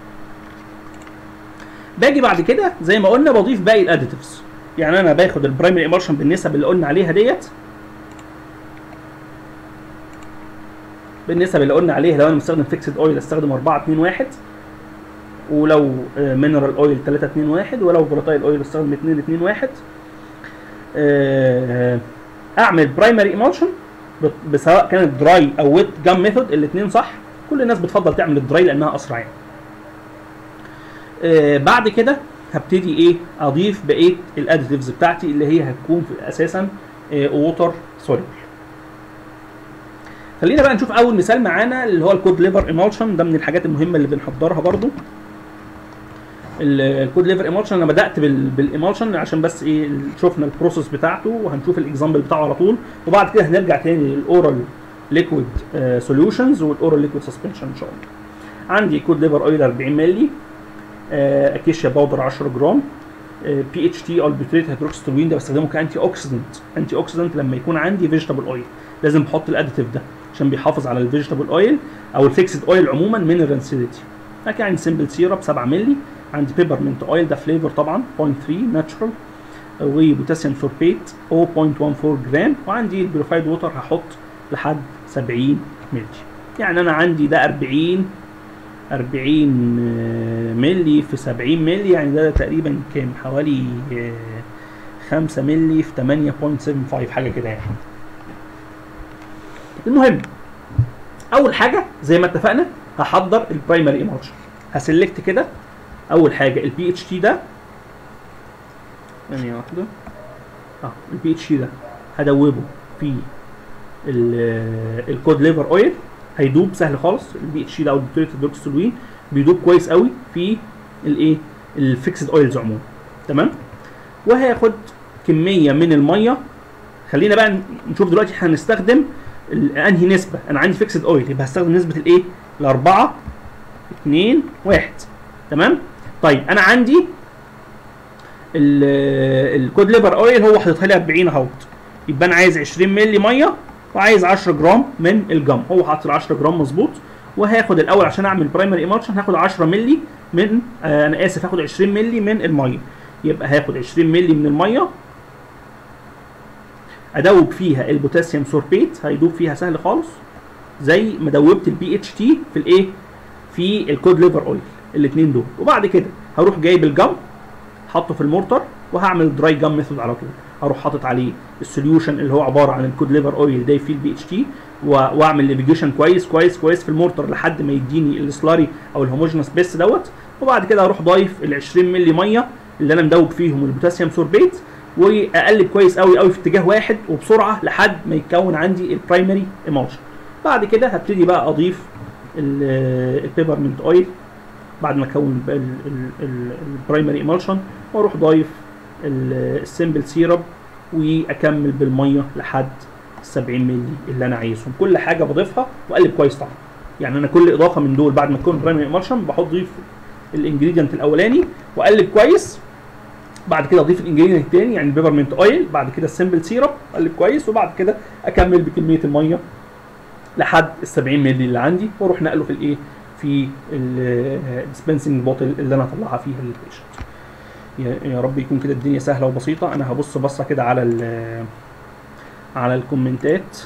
باجي بعد كده زي ما قلنا بضيف باقي الاديتيفز يعني انا باخد البرايمري ايمالشن بالنسب اللي قلنا عليها ديت بالنسب اللي قلنا عليها لو انا مستخدم فيكسد اويل استخدم 4 2 1 ولو مينرال اويل 3 2 1 ولو فولاتايل اويل استخدم 2 2 1 آه، اعمل برايمري ايمالشن سواء كانت دراي او ويت جام ميثود الاثنين صح كل الناس بتفضل تعمل الدراي لانها اسرع يعني آه، بعد كده هبتدي ايه اضيف بقيه الاديتيفز بتاعتي اللي هي هتكون في اساسا ووتر سوليبل خلينا بقى نشوف اول مثال معانا اللي هو الكود ليفر ايمالشن ده من الحاجات المهمه اللي بنحضرها برضو الكود ليفر ايمالشن انا بدات بالايمالشن عشان بس ايه شفنا البروسيس بتاعته وهنشوف الاكزامبل بتاعه على طول وبعد كده هنرجع تاني للاورال ليكويد سوليوشنز والاورال ليكويد سسبنشن ان شاء الله عندي كود ليفر اويل 40 مللي اكيشيا باودر 10 جرام بي اتش تي البيتريت هيدروكسيتولوين ده بستخدمه كانتي اوكسيدنت انتي اوكسيدنت لما يكون عندي فيجيتابل اويل لازم بحط الاديتيف ده عشان بيحافظ على الفيجيتابل اويل او الفيكسد اويل عموما من الرنسيديتي لكن عندي سمبل سيرب 7 مللي عندي بيبرمنت اويل ده فليفر طبعا 0.3 ناتشرال وبوتاسيوم سوربيت 0.14 جرام وعندي البروفايد ووتر هحط لحد 70 مللي يعني انا عندي ده 40 40 مللي في 70 مللي يعني ده تقريبا كام حوالي 5 مللي في 8.75 حاجه كده يعني المهم اول حاجه زي ما اتفقنا هحضر البرايمري ايمالشن هسلكت كده اول حاجه البي اتش تي ده ثانيه واحده اه البي اتش تي ده هدوبه في الكود ليفر اويل هيدوب سهل خالص البي اتش تي ده او البيتريت هيدروكسيتولوين بيدوب كويس قوي في الايه الفيكسد اويلز عموما تمام وهياخد كميه من الميه خلينا بقى نشوف دلوقتي احنا هنستخدم انهي نسبه انا عندي فيكسد اويل يبقى هستخدم نسبه الايه الأربعة 2 1 تمام طيب انا عندي الكود ليفر اويل هو حاططها لي 40 اهوت يبقى انا عايز 20 مللي ميه وعايز 10 جرام من الجم هو حاطط ال 10 جرام مظبوط وهاخد الاول عشان اعمل برايمري ايمالشن هاخد 10 مللي من آه انا اسف هاخد 20 مللي من الميه يبقى هاخد 20 مللي من الميه ادوب فيها البوتاسيوم سوربيت هيدوب فيها سهل خالص زي ما دوبت البي اتش تي في الايه في الكود ليفر اويل الاثنين دول وبعد كده هروح جايب الجم حاطه في المورتر وهعمل دراي جم ميثود على طول هروح حاطط عليه السوليوشن اللي هو عباره عن الكود ليفر اويل ده فيه البي اتش تي واعمل ليفيجيشن كويس كويس كويس في المورتر لحد ما يديني السلاري او الهوموجينس بيس دوت وبعد كده اروح ضايف ال 20 مللي ميه اللي انا مدوب فيهم البوتاسيوم سوربيت واقلب كويس قوي قوي في اتجاه واحد وبسرعه لحد ما يتكون عندي البرايمري ايمالشن بعد كده هبتدي بقى اضيف البيبرمنت اويل بعد ما اكون البرايمري ايمالشن واروح ضايف السمبل سيرب واكمل بالميه لحد 70 مللي اللي انا عايزهم كل حاجه بضيفها واقلب كويس طبعا يعني انا كل اضافه من دول بعد ما تكون برايمري ايمالشن بحط ضيف الانجريدينت الاولاني واقلب كويس بعد كده اضيف الانجريدينت الثاني يعني البيبرمنت اويل بعد كده السمبل سيرب اقلب كويس وبعد كده اكمل بكميه الميه لحد ال 70 مللي اللي عندي واروح نقله في الايه في الديسبنسنج بوتل اللي انا هطلعها فيها للبيشنت يا يا رب يكون كده الدنيا سهله وبسيطه انا هبص بصه كده على ال على الكومنتات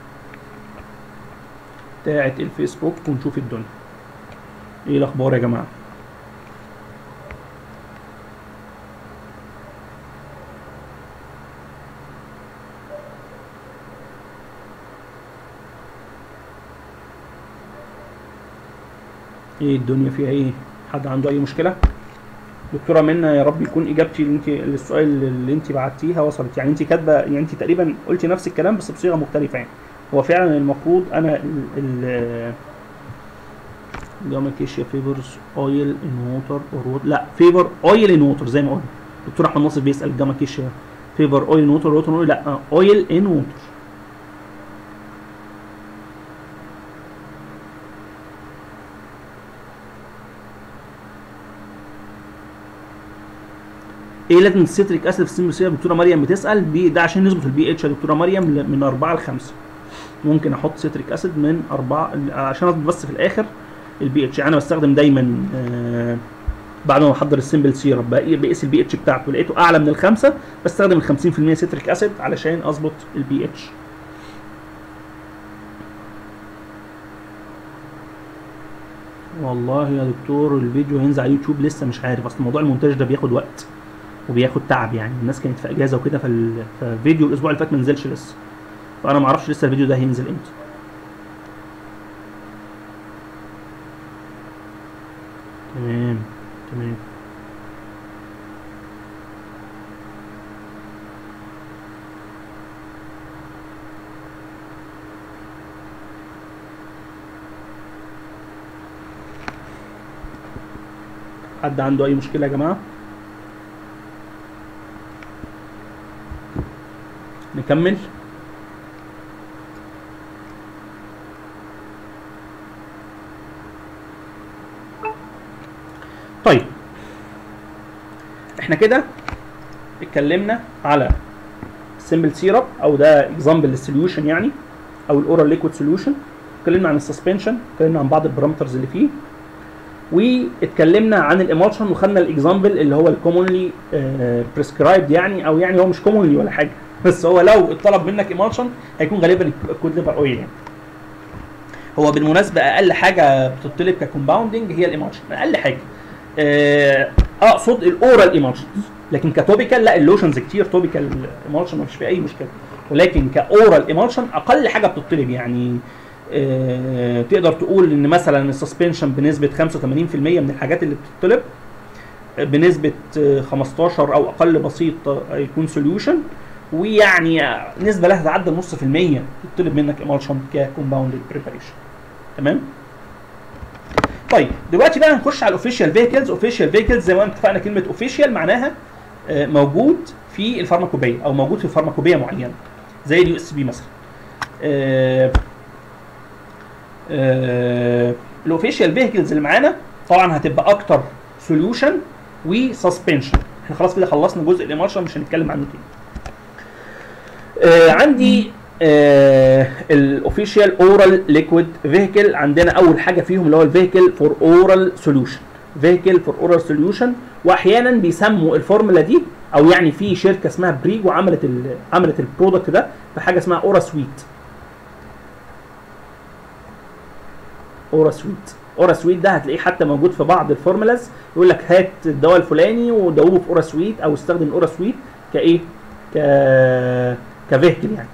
بتاعه الفيسبوك ونشوف الدنيا ايه الاخبار يا جماعه ايه الدنيا فيها ايه حد عنده اي مشكله دكتوره منى يا رب يكون اجابتي اللي انت للسؤال اللي انت بعتيها وصلت يعني انت كاتبه يعني انت تقريبا قلتي نفس الكلام بس بصيغه مختلفه يعني هو فعلا المفروض انا ال جاما كيشيا فيفرز اويل ان ووتر اور لا فيفر اويل ان ووتر زي ما قلنا دكتور احمد ناصر بيسال جاما كيشيا فيفر اويل ان ووتر ووتر لا اويل ان ووتر ايه لازم السيتريك اسيد في السم يا دكتوره مريم بتسال بي ده عشان نظبط البي اتش يا دكتوره مريم ل- من 4 ل 5 ممكن احط سيتريك اسيد من 4 عشان اظبط بس في الاخر البي اتش يعني انا بستخدم دايما آه بعد ما احضر السمبل سيرب بقي- بقيس البي اتش بتاعته لقيته اعلى من الخمسه بستخدم ال 50% سيتريك اسيد علشان اظبط البي اتش والله يا دكتور الفيديو هينزل على يوتيوب لسه مش عارف اصل موضوع المونتاج ده بياخد وقت وبياخد تعب يعني الناس كانت في اجازه وكده فال- فالفيديو الاسبوع اللي فات ما نزلش لسه فانا ما اعرفش لسه الفيديو ده هينزل امتى تمام تمام حد عنده اي مشكله يا جماعه نكمل طيب احنا كده اتكلمنا على السمبل سيرب او ده اكزامبل للسوليوشن يعني او الاورال ليكويد سوليوشن اتكلمنا عن السسبنشن اتكلمنا عن بعض البارامترز اللي فيه واتكلمنا عن الايمالشن وخدنا الاكزامبل اللي هو الكومونلي بريسكرايبد يعني او يعني هو مش كومونلي ولا حاجه بس هو لو اتطلب منك ايمالشن هيكون غالبا الكود ليفر اويل يعني هو بالمناسبه اقل حاجه بتطلب ككومباوندنج هي الايمالشن اقل حاجه آه، اقصد الاورال ايمالشن لكن كتوبيكال لا اللوشنز كتير توبيكال ايمالشن ما فيش فيه اي مشكله ولكن كاورال ايمالشن اقل حاجه بتطلب يعني آه، تقدر تقول ان مثلا السسبنشن بنسبه 85% من الحاجات اللي بتطلب آه، بنسبه آه، 15 او اقل بسيط آه، يكون سوليوشن ويعني آه، نسبه لا تتعدى نص في المية تطلب منك ايمالشن ككومباوندد بريباريشن تمام طيب دلوقتي بقى هنخش على الاوفيشال فيكلز اوفيشال فيكلز زي ما اتفقنا كلمه اوفيشال معناها آه، موجود في الفارماكوبيه او موجود في فارماكوبيه معينه زي اليو اس بي مثلا آه، آه، الاوفيشال فيكلز اللي معانا طبعا هتبقى اكتر سوليوشن وسسبنشن احنا خلاص كده خلصنا جزء الامالشن مش هنتكلم عنه تاني آه عندي آه الاوفيشال اورال ليكويد فيهيكل عندنا اول حاجه فيهم اللي هو الفيهيكل فور اورال سوليوشن فيهيكل فور اورال سوليوشن واحيانا بيسموا الفورمولا دي او يعني في شركه اسمها بريجو عملت ال عملت البرودكت ده بحاجه اسمها اورا سويت اورا سويت اورا سويت ده هتلاقيه حتى موجود في بعض الفورمولاز يقول لك هات الدواء الفلاني ودوبه في اورا سويت او استخدم الاورا سويت كايه ك كفيهكل يعني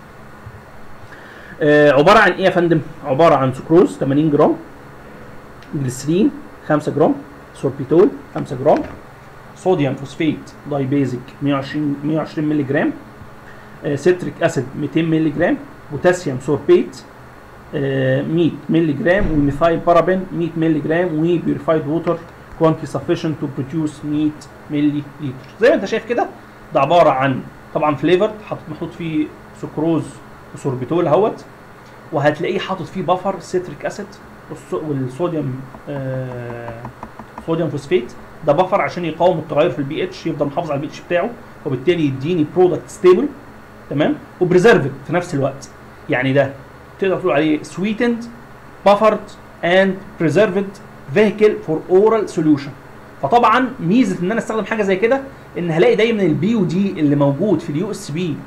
آه عباره عن ايه يا فندم عباره عن سكروز 80 جرام جليسرين 5 جرام سوربيتول 5 جرام صوديوم فوسفيت داي بيزك 120 120 مللي جرام آه، سيتريك اسيد 200 مللي جرام بوتاسيوم سوربيت آه، 100 مللي جرام وميثايل بارابين 100 مللي جرام وبيوريفايد ووتر كوانتي سفيشنت تو بروديوس 100 مللي لتر زي ما انت شايف كده ده عباره عن طبعا فليفر حاطط محطوط فيه سكروز وسوربيتول اهوت وهتلاقيه حاطط فيه بفر سيتريك اسيد والص- والصوديوم آه صوديوم فوسفيت ده بفر عشان يقاوم التغير في البي اتش يفضل محافظ على البي اتش بتاعه وبالتالي يديني برودكت ستيبل تمام وبريزرفد في نفس الوقت يعني ده تقدر تقول عليه sweetened buffered and preserved vehicle for oral solution فطبعا ميزه ان انا استخدم حاجه زي كده ان هلاقي دايما البي او دي اللي موجود في اليو اس بي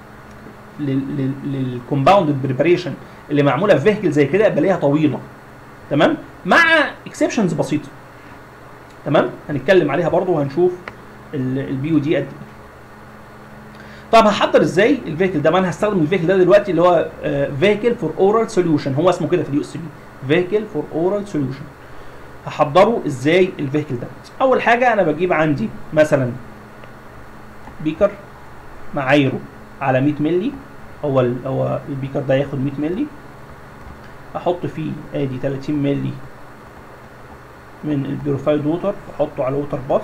للكومباوندد بريباريشن اللي معموله في فيهكل زي كده بلاقيها طويله تمام مع اكسبشنز بسيطه تمام هنتكلم عليها برضو وهنشوف البي او دي قد ايه طب هحضر ازاي الفيكل ده ما انا هستخدم الفيكل ده دلوقتي اللي هو فيكل فور اورال سوليوشن هو اسمه كده في اليو اس بي فيكل فور اورال سوليوشن هحضره ازاي الفيكل ده اول حاجه انا بجيب عندي مثلا بيكر معايره على 100 مللي هو ال- هو البيكر ده ياخد 100 مللي احط فيه ادي 30 مللي من البيوريفايد ووتر واحطه على ووتر باف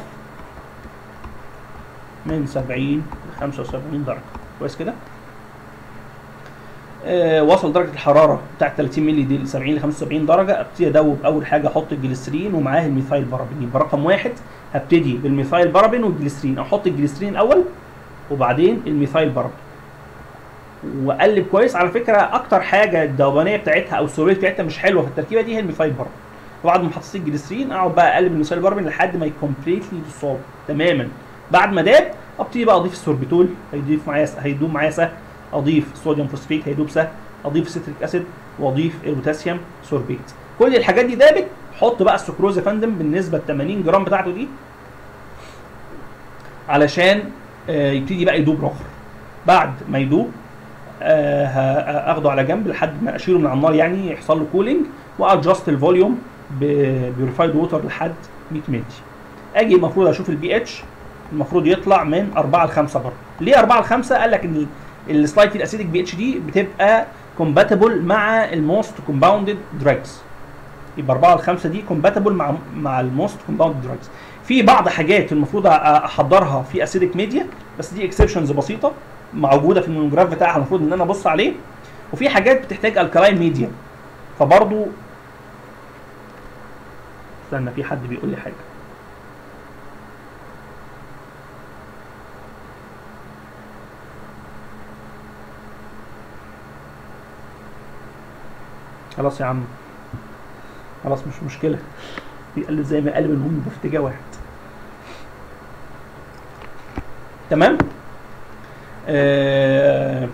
من 70 ل 75 درجه كويس كده آه وصل درجه الحراره بتاعه 30 مللي دي ل 70 ل 75 درجه ابتدي ادوب اول حاجه احط الجليسرين ومعاه الميثايل بارابين يبقى رقم واحد هبتدي بالميثايل بارابين والجليسرين احط الجليسرين الاول وبعدين الميثايل بارابين واقلب كويس على فكره اكتر حاجه الذوبانيه بتاعتها او السوليه بتاعتها مش حلوه في التركيبه دي هي الميثايل بارابين وبعد ما حطيت الجليسرين اقعد بقى اقلب الميثايل بارابين لحد ما يكمبليتلي ديسولف تماما بعد ما داب ابتدي بقى اضيف السوربيتول هيضيف معايا هيدوب معايا سهل اضيف الصوديوم فوسفيت هيدوب سهل اضيف السيتريك اسيد واضيف البوتاسيوم سوربيت كل الحاجات دي دابت حط بقى السكروز يا فندم بالنسبه ل 80 جرام بتاعته دي علشان آه، يبتدي بقى يدوب رخر بعد ما يدوب آه، ه- اخده على جنب لحد ما اشيله من على النار يعني يحصل له كولينج وادجست الفوليوم ببيوريفايد ووتر لحد 100 مللي اجي المفروض اشوف البي اتش المفروض يطلع من 4 ل 5 برضه ليه 4 ل 5 قال لك ان السلايتلي اسيدك بي اتش دي بتبقى كومباتبل مع الموست كومباوندد دراجز يبقى 4 ل 5 دي كومباتبل مع مع الموست كومباوندد دراجز في بعض حاجات المفروض أ- احضرها في اسيدك ميديا بس دي اكسبشنز بسيطه موجوده في المونوجراف بتاعها المفروض ان انا ابص عليه وفي حاجات بتحتاج الكلاين ميديا فبرضو استنى في حد بيقول لي حاجه خلاص يا عم خلاص مش مشكله بيقلب زي ما قلب المهم في اتجاه واحد تمام آه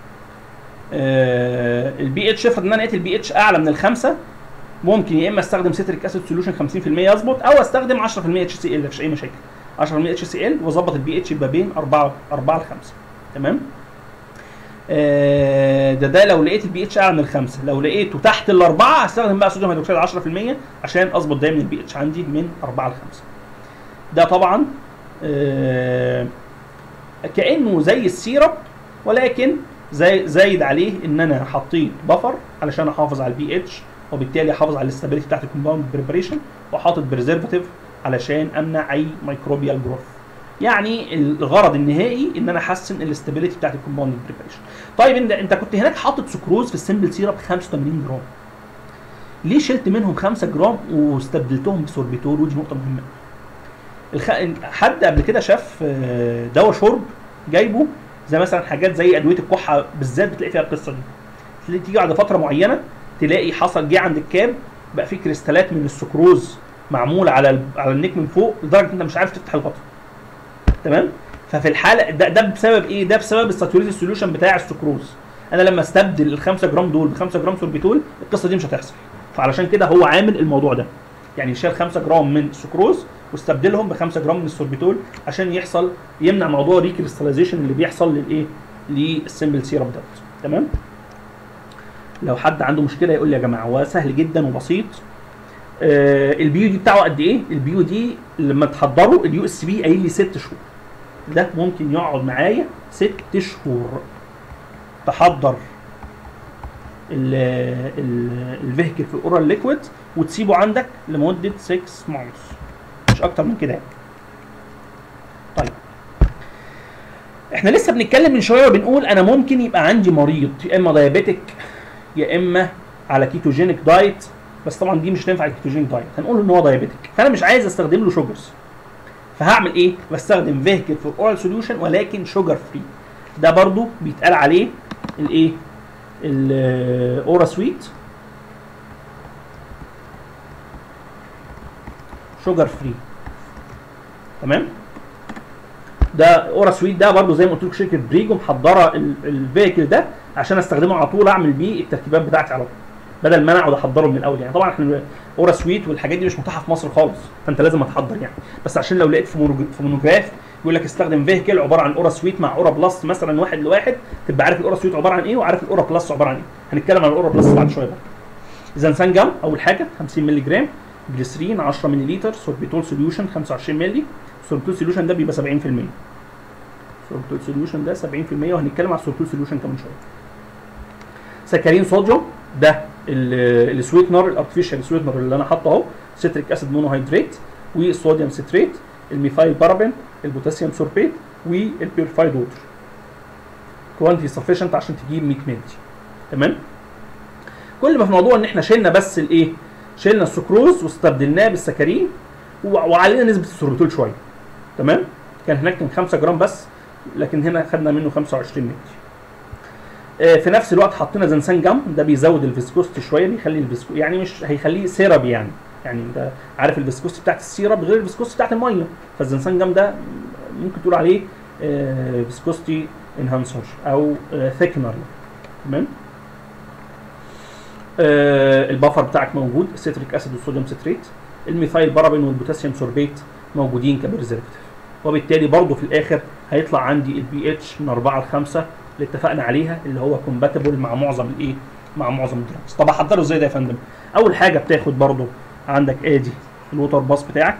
آه البي اتش افرض ان انا لقيت البي اتش اعلى من الخمسه ممكن يا اما استخدم سيتريك اسيد سوليوشن 50% يظبط او استخدم 10% اتش سي ال مفيش اي مشاكل 10% اتش سي ال واظبط البي اتش يبقى بين 4 4 ل 5 تمام آه، ده ده لو لقيت البي اتش اعلى من الخمسه لو لقيته تحت الاربعه هستخدم بقى صوديوم هيدروكسيد 10% عشان اظبط دايما البي اتش عندي من 4 ل 5 ده طبعا آه، كانه زي السيرب ولكن زي زايد عليه ان انا حطيت بفر علشان احافظ على البي اتش وبالتالي احافظ على الاستابيليتي بتاعت الكومباوند بريبريشن وحاطط بريزرفاتيف علشان امنع اي ميكروبيال جروث يعني الغرض النهائي ان انا احسن الاستابيليتي بتاعت الكومباوند بريبريشن طيب انت انت كنت هناك حاطط سكروز في السمبل سيرب 85 جرام ليه شلت منهم 5 جرام واستبدلتهم بسوربيتول ودي نقطه مهمه الخ... حد قبل كده شاف آه، دواء شرب جايبه زي مثلا حاجات زي ادويه الكحه بالذات بتلاقي فيها القصه دي تلاقي تيجي بعد فتره معينه تلاقي حصل جه عند الكاب بقى في كريستالات من السكروز معمول على ال... على النيك من فوق لدرجه انت مش عارف تفتح الغطا تمام ففي الحاله ده, ده بسبب ايه ده بسبب الساتوريتي سوليوشن بتاع السكروز انا لما استبدل ال 5 جرام دول ب 5 جرام سوربيتول القصه دي مش هتحصل فعلشان كده هو عامل الموضوع ده يعني شال 5 جرام من السكروز واستبدلهم ب 5 جرام من السوربيتول عشان يحصل يمنع موضوع ريكريستاليزيشن اللي بيحصل للايه للسمبل سيرب دوت تمام لو حد عنده مشكله يقول لي يا جماعه هو سهل جدا وبسيط آه البي يو دي بتاعه قد ايه البي يو دي لما تحضره اليو اس بي قايل لي ست شهور ده ممكن يقعد معايا ست شهور تحضر الفيهكل في الاورال ليكويد وتسيبه عندك لمده 6 مانثs مش اكتر من كده يعني. طيب احنا لسه بنتكلم من شويه وبنقول انا ممكن يبقى عندي مريض يا اما دايابيتك يا اما على كيتوجينيك دايت بس طبعا دي مش تنفع الكيتوجينيك دايت هنقول ان هو دايابيتك فانا مش عايز استخدم له شوجرز فهعمل ايه بستخدم فيهكل فور اورال سوليوشن ولكن شوجر فري ده برضو بيتقال عليه الايه الاورا سويت شوجر فري تمام ده اورا سويت ده برضو زي ما قلت لكم شركه بريجو محضره الفيكل ده عشان استخدمه على طول اعمل بيه التركيبات بتاعتي على طول بدل ما انا اقعد احضره من الاول يعني طبعا احنا اورا سويت والحاجات دي مش متاحه في مصر خالص فانت لازم تحضر يعني بس عشان لو لقيت في مونوج- في مونوجراف يقول لك استخدم فيهكل عباره عن اورا سويت مع اورا بلس مثلا واحد لواحد تبقى عارف الاورا سويت عباره عن ايه وعارف الاورا بلس عباره عن ايه هنتكلم عن الاورا بلس بعد شويه بقى زنسان جام اول حاجه 50 مللي جرام جليسرين 10 مللي لتر سوربيتول سوليوشن 25 مللي سوربيتول سوليوشن ده بيبقى 70% سوربيتول سوليوشن ده 70% وهنتكلم على السوربيتول سوليوشن كمان شويه سكرين صوديوم ده ال- السويتنر الارتفيشال سويتنر اللي انا حاطه اهو سيتريك اسيد مونوهيدريت والصوديوم ستريت الميثايل بارابين البوتاسيوم سوربيت والبيورفايد ووتر كوانتي سفيشنت عشان تجيب 100 مللي تمام كل ما في الموضوع ان احنا شلنا بس الايه شلنا السكروز واستبدلناه بالسكرين و- وعلينا نسبه السوربيتول شويه تمام كان هناك كان 5 جرام بس لكن هنا خدنا منه 25 مللي آه، في نفس الوقت حطينا زنسان جام ده بيزود الفيسكوستي شويه بيخلي الفيسكو يعني مش هيخليه سيرب يعني يعني انت عارف الفيسكوستي بتاعت السيرب غير الفيسكوستي بتاعت الميه فالزنسان جام ده ممكن تقول عليه آه، فيسكوستي انهانسر او ثيكنر تمام آه، البفر بتاعك موجود السيتريك اسيد والصوديوم ستريت الميثايل بارابين والبوتاسيوم سوربيت موجودين كبريزرفتيف وبالتالي برضه في الاخر هيطلع عندي البي اتش من 4 ل 5 اللي اتفقنا عليها اللي هو كومباتبل مع معظم الايه مع معظم الدراجز طب احضره ازاي ده يا فندم اول حاجه بتاخد برضه عندك ادي الووتر باص بتاعك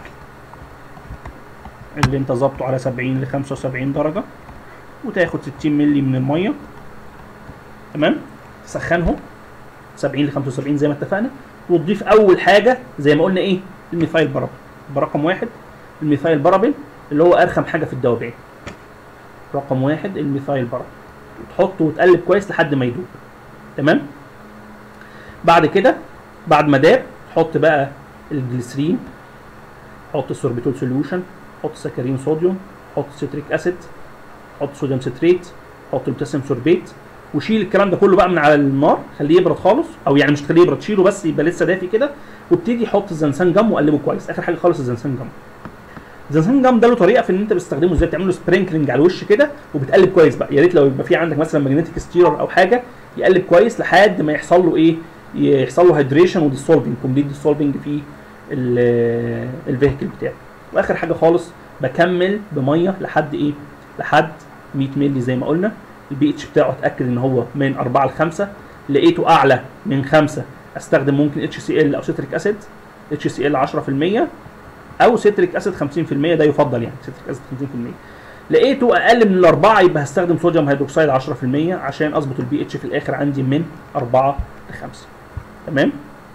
اللي انت ظابطه على 70 ل 75 درجه وتاخد 60 مللي من الميه تمام تسخنهم 70 ل 75 زي ما اتفقنا وتضيف اول حاجه زي ما قلنا ايه الميثايل بارابين برقم واحد الميثايل بارابين اللي هو ارخم حاجه في الذوبان رقم واحد الميثايل بارابين وتحطه وتقلب كويس لحد ما يدوب تمام بعد كده بعد ما داب تحط بقى الجليسرين حط السوربيتول سوليوشن حط سكرين صوديوم حط سيتريك اسيد حط صوديوم ستريت حط البوتاسيوم سوربيت وشيل الكلام ده كله بقى من على النار خليه يبرد خالص او يعني مش تخليه يبرد شيله بس يبقى لسه دافي كده وابتدي حط الزنسان جم وقلبه كويس اخر حاجه خالص الزنسان جم الزنسان جم ده له طريقه في ان انت بتستخدمه ازاي بتعمل له سبرينكلينج على الوش كده وبتقلب كويس بقى يا ريت لو يبقى في عندك مثلا ماجنتيك ستيرر او حاجه يقلب كويس لحد ما يحصل له ايه يحصل له هيدريشن وديسولفنج كومبليت ديسولفنج في الفيهكل بتاعي واخر حاجه خالص بكمل بميه لحد ايه لحد 100 مللي زي ما قلنا البي اتش بتاعه اتاكد ان هو من 4 ل 5 لقيته اعلى من 5 استخدم ممكن اتش سي ال او سيتريك اسيد اتش سي ال 10% او سيتريك اسيد 50% ده يفضل يعني سيتريك اسيد 50% لقيته اقل من الاربعه يبقى هستخدم صوديوم هيدروكسيد 10% عشان اظبط البي اتش في الاخر عندي من 4 ل 5 تمام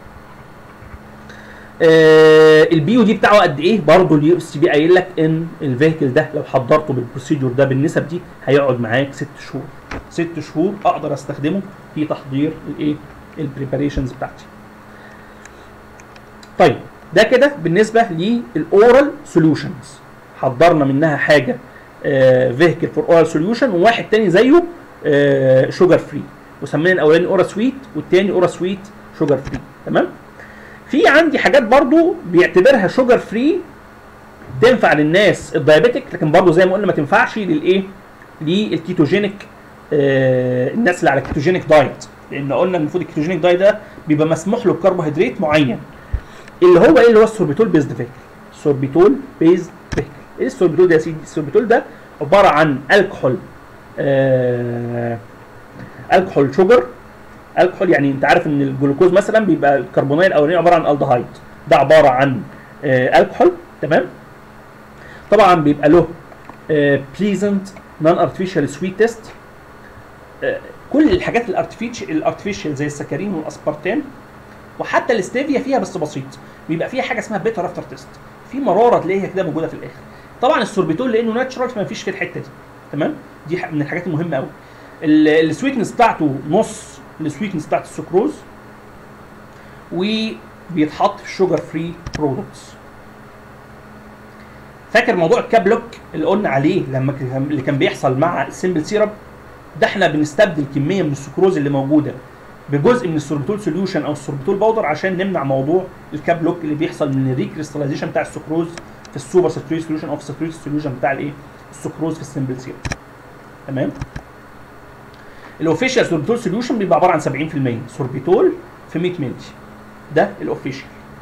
آه البي يو دي بتاعه قد ايه برضه اليو اس بي قايل لك ان الفيهكل ده لو حضرته بالبروسيجور ده بالنسب دي هيقعد معاك ست شهور ست شهور اقدر استخدمه في تحضير الايه البريباريشنز بتاعتي طيب ده كده بالنسبه للاورال سوليوشنز حضرنا منها حاجه فيهكل فور اورال سوليوشن وواحد تاني زيه شوجر فري وسمينا الاولاني اورا سويت والتاني اورا سويت شوجر فري تمام في عندي حاجات برضو بيعتبرها شوجر فري تنفع للناس الدايابيتك لكن برضو زي ما قلنا ما تنفعش للايه للكيتوجينيك آه الناس اللي على كيتوجينيك دايت لان قلنا المفروض الكيتوجينيك دايت ده بيبقى مسموح له بكربوهيدرات معين اللي هو ايه اللي هو السوربيتول بيزد فيكل سوربيتول بيزد فيكل ايه السوربيتول ده يا سيدي السوربيتول ده عباره عن الكحول آه الكحول شوجر الكحول يعني انت عارف ان الجلوكوز مثلا بيبقى الكربونيه الاولانيه عباره عن الدهايد ده عباره عن آه الكحول تمام طبعا بيبقى له بليزنت نون ارتفيشال سويت تيست كل الحاجات الارتفيشال الارتفيشال زي السكرين والاسبرتام وحتى الاستيفيا فيها بس بسيط بيبقى فيها حاجه اسمها بيتر افتر تيست في مراره تلاقيها كده موجوده في الاخر طبعا السوربيتول لانه ناتشرال فما فيش في الحته دي تمام دي من الحاجات المهمه قوي السويتنس بتاعته نص السويتنس بتاعت السكروز وبيتحط في الشوجر فري برودكتس فاكر موضوع الكابلوك اللي قلنا عليه لما اللي كان بيحصل مع السيمبل سيرب ده احنا بنستبدل كميه من السكروز اللي موجوده بجزء من السوربيتول سوليوشن او السوربيتول باودر عشان نمنع موضوع الكابلوك اللي بيحصل من الريكريستاليزيشن بتاع السكروز في السوبر ساتوريت سوليوشن او في الساتوريت سوليوشن بتاع الايه السكروز في السيمبل سيرب تمام الاوفيشال سوربيتول سوليوشن بيبقى عباره عن 70% سوربيتول في 100 مللي ده الاوفيشال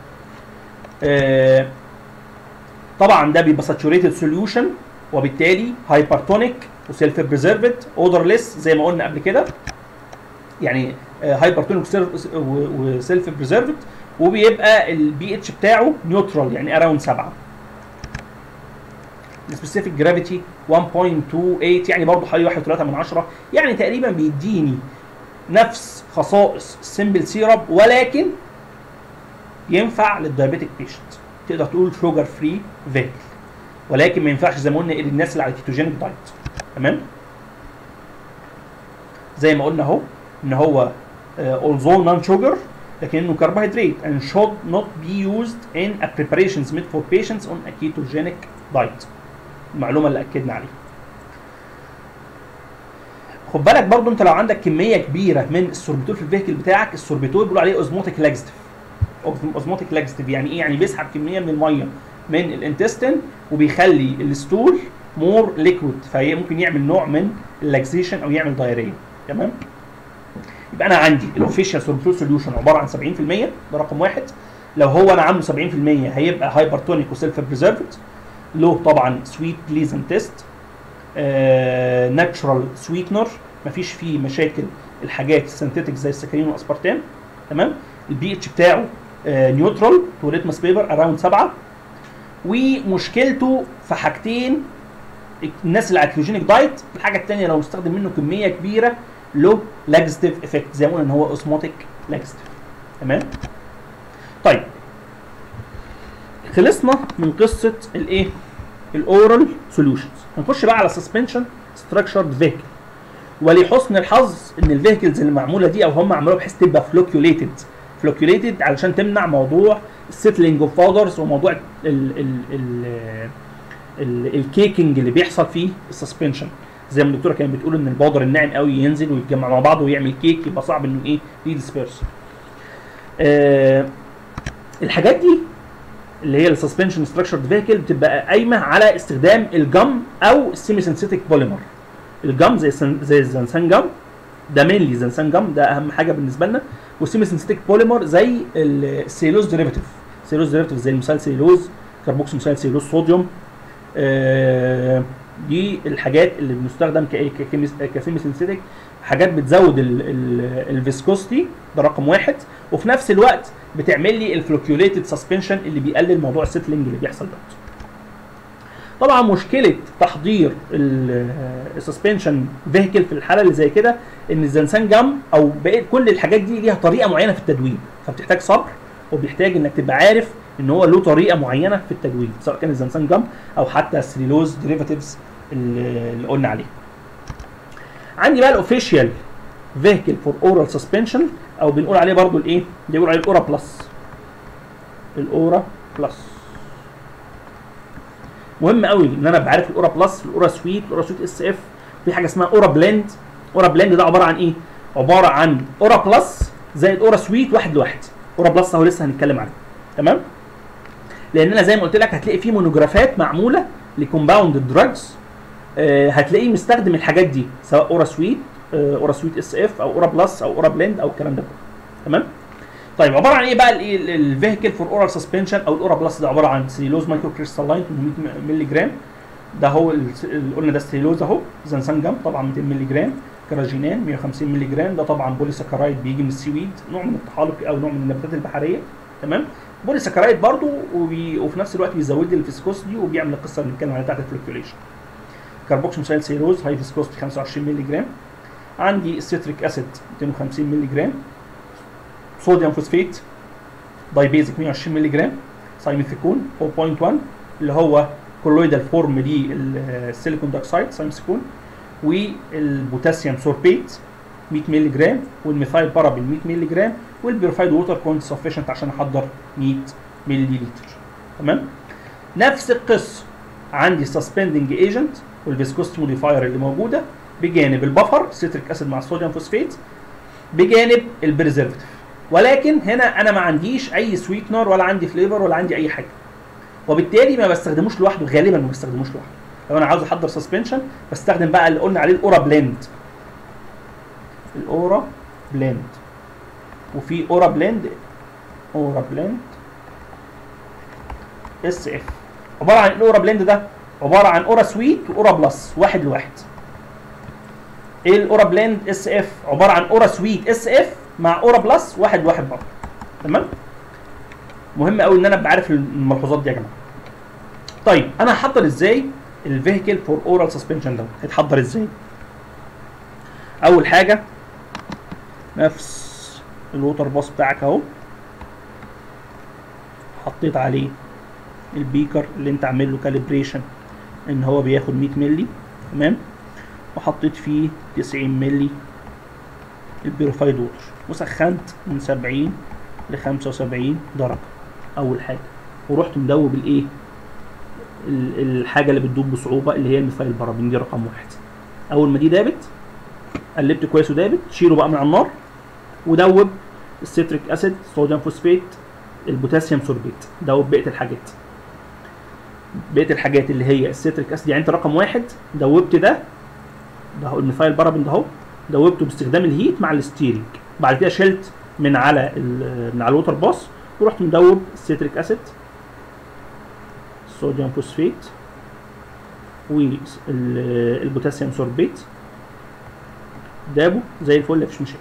آه طبعا ده بيبقى ساتوريتد سوليوشن وبالتالي هايبرتونيك وسيلف بريزرفد اودرليس زي ما قلنا قبل كده يعني هايبرتونيك وسيلف بريزرفد وبيبقى البي اتش بتاعه نيوترال يعني اراوند 7 السبيسيفيك جرافيتي 1.28 يعني برضه حوالي 1.3 من 10 يعني تقريبا بيديني نفس خصائص السمبل سيرب ولكن ينفع للدايابيتك بيشنت تقدر تقول شوجر فري فيكل ولكن ما ينفعش زي ما قلنا للناس اللي على الكيتوجينيك دايت تمام زي ما قلنا اهو ان هو although non sugar لكنه carbohydrate and should not be used in a preparations made for patients on a ketogenic diet المعلومه اللي اكدنا عليها خد بالك برضو انت لو عندك كميه كبيره من السوربيتول في الفيهكل بتاعك السوربيتول بيقولوا عليه اوزموتيك لاكستيف اوزموتيك لاكستيف يعني ايه يعني بيسحب كميه من الميه من الانتستين وبيخلي الستول مور ليكويد فممكن يعمل نوع من اللاكسيشن او يعمل دايريه تمام يبقى انا عندي الاوفيشال سوربيتول سوليوشن عباره عن 70% ده رقم واحد لو هو انا عامله 70% هيبقى هايبرتونيك وسيلف بريزرفد له طبعا سويت بليزن تيست ناتشرال سويتنر مفيش فيه مشاكل الحاجات السنتيتك زي السكرين والاسبرتام تمام البي اتش بتاعه نيوترال تو ليتمس بيبر اراوند 7 ومشكلته في حاجتين الناس اللي على الكيوجينيك دايت الحاجه الثانيه لو استخدم منه كميه كبيره له لاكستيف افكت زي ما قلنا ان هو اوسموتيك لاكستيف تمام طيب خلصنا من قصه الايه الاورال سوليوشنز هنخش بقى على سسبنشن ستراكشرد فيكل ولحسن الحظ ان الفيكلز اللي معموله دي او هم عملوها بحيث تبقى فلوكيوليتد فلوكيوليتد علشان تمنع موضوع السيتلينج اوف باودرز وموضوع ال ال ال ال الكيكنج اللي بيحصل فيه السسبنشن زي ما الدكتوره كانت بتقول ان الباودر الناعم قوي ينزل ويتجمع مع بعضه ويعمل كيك يبقى صعب انه ايه يدسبيرس آه الحاجات دي اللي هي السسبنشن ستراكشرد فيكل بتبقى قايمه على استخدام الجم او السيمي سنسيتيك بوليمر الجم زي السن زي الزنسان جم ده مينلي زنسان جم ده اهم حاجه بالنسبه لنا والسيمي سنسيتيك بوليمر زي السيلوز ديريفاتيف السيلوز ديريفاتيف زي المثال سيلوز كربوكسي مثال سيلوز صوديوم آه دي الحاجات اللي بنستخدم كسيمي سنسيتيك حاجات بتزود الفيسكوستي ده رقم واحد وفي نفس الوقت بتعمل لي الفلوكيوليتد سسبنشن اللي بيقلل موضوع السيتلنج اللي بيحصل ده طبعا مشكله تحضير السسبنشن فيهيكل في الحاله اللي زي كده ان الزنسان جم او بقيت كل الحاجات دي ليها طريقه معينه في التدوين فبتحتاج صبر وبيحتاج انك تبقى عارف ان هو له طريقه معينه في التدوين سواء كان الزنسان جم او حتى السليلوز ديريفاتيفز اللي قلنا عليه عندي بقى الاوفيشال فيهيكل فور اورال سسبنشن او بنقول عليه برضو الايه بيقول عليه الاورا بلس الاورا بلس مهم قوي ان انا بعرف الاورا بلس الاورا سويت الاورا سويت اس اف في حاجه اسمها اورا بلند اورا بلند ده عباره عن ايه عباره عن اورا بلس زائد اورا سويت واحد لواحد اورا بلس اهو لسه هنتكلم عنه تمام لان انا زي ما قلت لك هتلاقي في مونوجرافات معموله لكومباوند دراجز آه هتلاقيه مستخدم الحاجات دي سواء اورا سويت آه اورا سويت اس اف او اورا بلس او اورا بلند او الكلام ده كله تمام طيب عباره عن ايه بقى الفيهيكل فور اورال سسبنشن او الاورا بلس ده عباره عن سليلوز مايكرو كريستالين 800 مللي جرام ده هو اللي قلنا ده السليلوز اهو زنسان جام طبعا 200 مللي جرام كراجينان 150 مللي جرام ده طبعا بوليساكرايد بيجي من السيويد نوع من الطحالب او نوع من النباتات البحريه تمام بولي سكرايد برضو وبي... وفي نفس الوقت بيزود لي الفيسكوسيتي وبيعمل القصه اللي بنتكلم عليها بتاعت الفلكتوليشن كربوكسي مسيل سيلوز هاي فيسكوسيتي 25 مللي جرام عندي السيتريك اسيد 250 مللي جرام صوديوم فوسفيت داي بيزك 120 مللي جرام سايميثيكون 4.1 اللي هو كولويدال فورم للسيليكون دايوكسيد سايميثيكون والبوتاسيوم سوربيت 100 مللي جرام والميثايل بارابين 100 مللي جرام والبيرفايد ووتر كونت سفيشنت عشان احضر 100 مللي لتر تمام نفس القصه عندي سسبندنج ايجنت والفيسكوست موديفاير اللي موجوده بجانب البفر سيتريك اسيد مع الصوديوم فوسفيت بجانب البريزرفتيف ولكن هنا انا ما عنديش اي سويتنر ولا عندي فليفر ولا عندي اي حاجه وبالتالي ما بستخدموش لوحده غالبا ما بستخدموش لوحده لو انا عاوز احضر سسبنشن بستخدم بقى اللي قلنا عليه الاورا بلند الاورا بلند وفي اورا بلند اورا بلند اس اف عباره عن الاورا بلند ده عباره عن اورا سويت واورا بلس واحد لواحد ايه الاورا بلند اس اف عباره عن اورا سويت اس اف مع اورا بلس واحد لواحد برضه تمام مهم قوي ان انا ابقى عارف الملحوظات دي يا جماعه طيب انا هحضر ازاي الفيهيكل فور اورال سسبنشن دوت هيتحضر ازاي اول حاجه نفس الووتر باص بتاعك اهو حطيت عليه البيكر اللي انت عامل له كاليبريشن ان هو بياخد 100 مللي تمام وحطيت فيه 90 مللي البيروفايد ووتر وسخنت من 70 ل 75 درجه اول حاجه ورحت مدوب الايه ال- الحاجه اللي بتدوب بصعوبه اللي هي الميثايل بارابين دي رقم واحد اول ما دي دابت قلبت كويس ودابت شيله بقى من على النار ودوب السيتريك اسيد صوديوم فوسفيت البوتاسيوم سوربيت دوب بقيه الحاجات بقيه الحاجات اللي هي السيتريك اسيد يعني انت رقم واحد دوبت ده ده هو الميثايل بارابين ده اهو دوبته باستخدام الهيت مع الستيرنج بعد كده شلت من على ال- من على الووتر باص ورحت مدوب السيتريك اسيد الصوديوم فوسفيت والبوتاسيوم سوربيت دابوا زي الفل مفيش مشاكل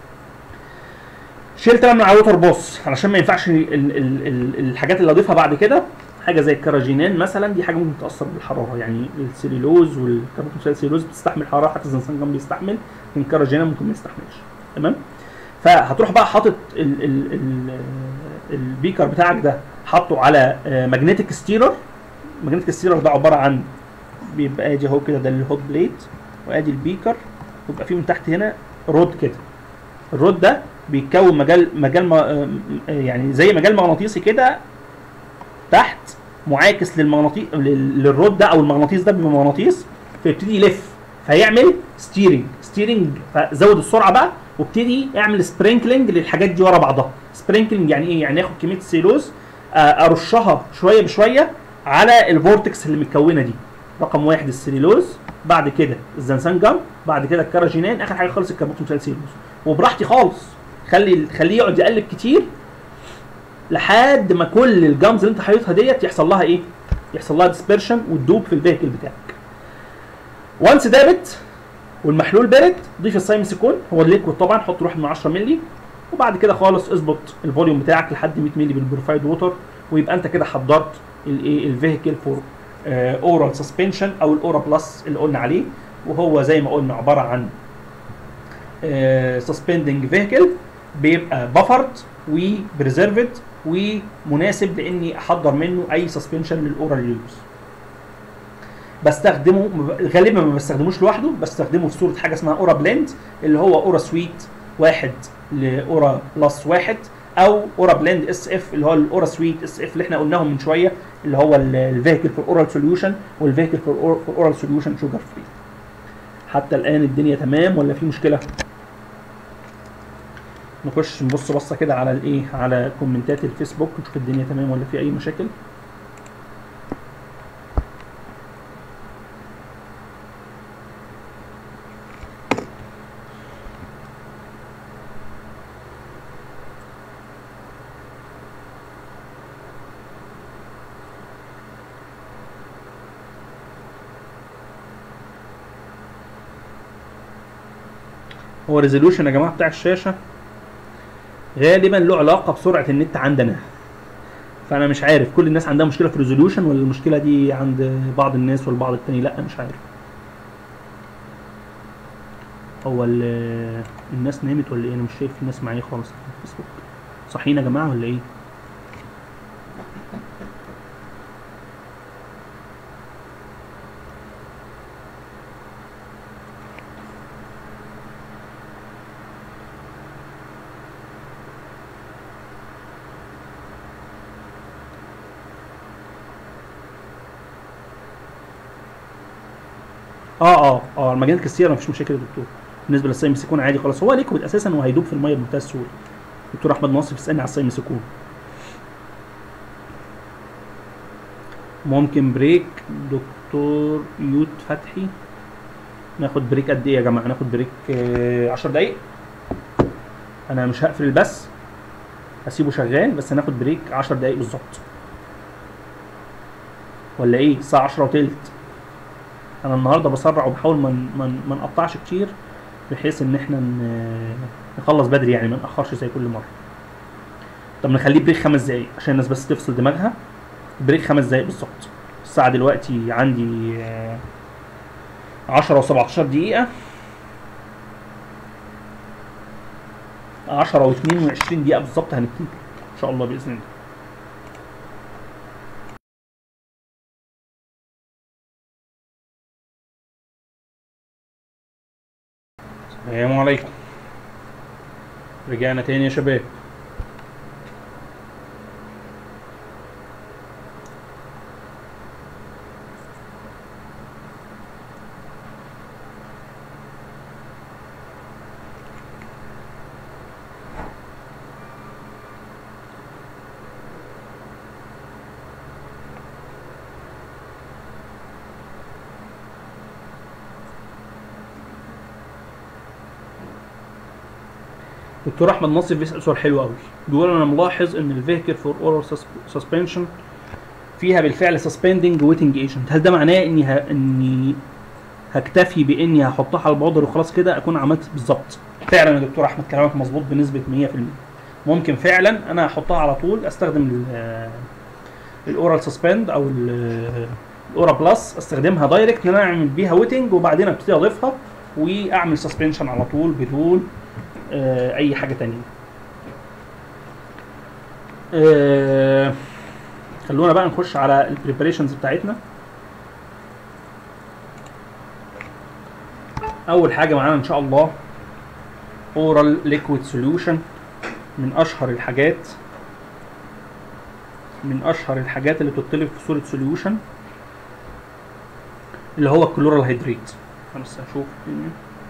شلت انا من على الووتر باص علشان ما ينفعش ال ال ال ال الحاجات اللي اضيفها بعد كده حاجه زي الكراجينان مثلا دي حاجه ممكن تاثر بالحراره يعني السليلوز والكربون السليلوز بتستحمل حراره حتى الزنسنجان بيستحمل لكن الكراجينان ممكن ما يستحملش تمام فهتروح بقى حاطط ال ال ال البيكر بتاعك ده حاطه على ماجنتيك ستيرر ماجنتيك ستيرر ده عباره عن بيبقى ادي اهو كده ده الهوت بليت وادي البيكر ويبقى فيه من تحت هنا رود كده الرود ده بيتكون مجال مجال ما يعني زي مجال مغناطيسي كده تحت معاكس للمغناطيس للرود ده او المغناطيس ده بمغناطيس فيبتدي يلف فيعمل ستيرنج ستيرنج فزود السرعه بقى وابتدي اعمل سبرينكلينج للحاجات دي ورا بعضها سبرينكلينج يعني ايه يعني اخد كميه السيلوز ارشها شويه بشويه على الفورتكس اللي متكونه دي رقم واحد السليلوز بعد كده الزنسنجم بعد كده الكاراجينان اخر حاجه خالص الكربوكسيل سيلوز وبراحتي خالص خلي خليه يقعد يقلب كتير لحد ما كل الجامز اللي انت حاططها ديت يحصل لها ايه؟ يحصل لها ديسبرشن وتدوب في الفيهيكل بتاعك. وانس دابت والمحلول بارد ضيف السايمسيكون هو الليكويد طبعا حط واحد من 10 مللي وبعد كده خالص اظبط الفوليوم بتاعك لحد 100 مللي بالبروفايد ووتر ويبقى انت كده حضرت الايه الفيهيكل فور اورال سسبنشن او الاورا بلس اللي قلنا عليه وهو زي ما قلنا عباره عن سسبندنج فيهيكل بيبقى بفرد وبريزرفد ومناسب لاني احضر منه اي سسبنشن للاورال يوز بستخدمه غالبا ما بستخدموش لوحده بستخدمه في صوره حاجه اسمها اورا بلند اللي هو اورا سويت واحد لاورا بلس واحد او اورا بلند اس اف اللي هو الاورا سويت اس اف اللي احنا قلناهم من شويه اللي هو الفيهيكل فور اورال سوليوشن والفيهيكل فور اورال سوليوشن شوجر فري حتى الان الدنيا تمام ولا في مشكله نخش نبص بصه كده على الايه على كومنتات الفيسبوك نشوف الدنيا تمام ولا في اي مشاكل هو ريزوليوشن يا جماعه بتاع الشاشه غالبا له علاقه بسرعه النت عندنا فانا مش عارف كل الناس عندها مشكله في الريزوليوشن ولا المشكله دي عند بعض الناس والبعض التاني لا مش عارف هو ال- الناس نامت ولا ايه انا مش شايف الناس معايا خالص على الفيسبوك صاحيين يا جماعه ولا ايه اه اه اه المجانات الكثيره مفيش مشاكل يا دكتور بالنسبه للصيام يمسكون عادي خلاص هو ليكويد اساسا وهيدوب في الميه بمنتهى السهوله دكتور احمد ناصر بيسالني على الصيام يمسكون ممكن بريك دكتور يوت فتحي ناخد بريك قد ايه يا جماعه ناخد بريك 10 دقايق انا مش هقفل البث هسيبه شغال بس هناخد بريك 10 دقايق بالظبط ولا ايه الساعه 10 وتلت انا النهارده بسرع وبحاول ما ما ما نقطعش كتير بحيث ان احنا ن- نخلص بدري يعني ما ناخرش زي كل مره طب نخليه بريك خمس دقايق عشان الناس بس تفصل دماغها بريك خمس دقايق بالظبط الساعه دلوقتي عندي آه، 10 و17 دقيقه 10 و22 دقيقه بالظبط هنبتدي ان شاء الله باذن الله السلام عليكم رجعنا تاني يا شباب دكتور احمد ناصر بيسال سؤال حلو قوي بيقول انا ملاحظ ان الفيكر فور اورال سسبنشن فيها بالفعل سسبندنج ويتنج ايجنت هل ده معناه اني ه... اني هكتفي باني هحطها على البودر وخلاص كده اكون عملت بالظبط فعلا يا دكتور احمد كلامك مظبوط بنسبه 100% ممكن فعلا انا احطها على طول استخدم الاورال سسبند او الاورا بلس استخدمها دايركت ان انا اعمل بيها ويتنج وبعدين ابتدي اضيفها واعمل سسبنشن على طول بدون آه، اي حاجه تانية آه، خلونا بقى نخش على البريباريشنز بتاعتنا اول حاجه معانا ان شاء الله اورال ليكويد سوليوشن من اشهر الحاجات من اشهر الحاجات اللي بتطلب في صوره سوليوشن اللي هو الكلورال هيدريت بس هشوف الدنيا.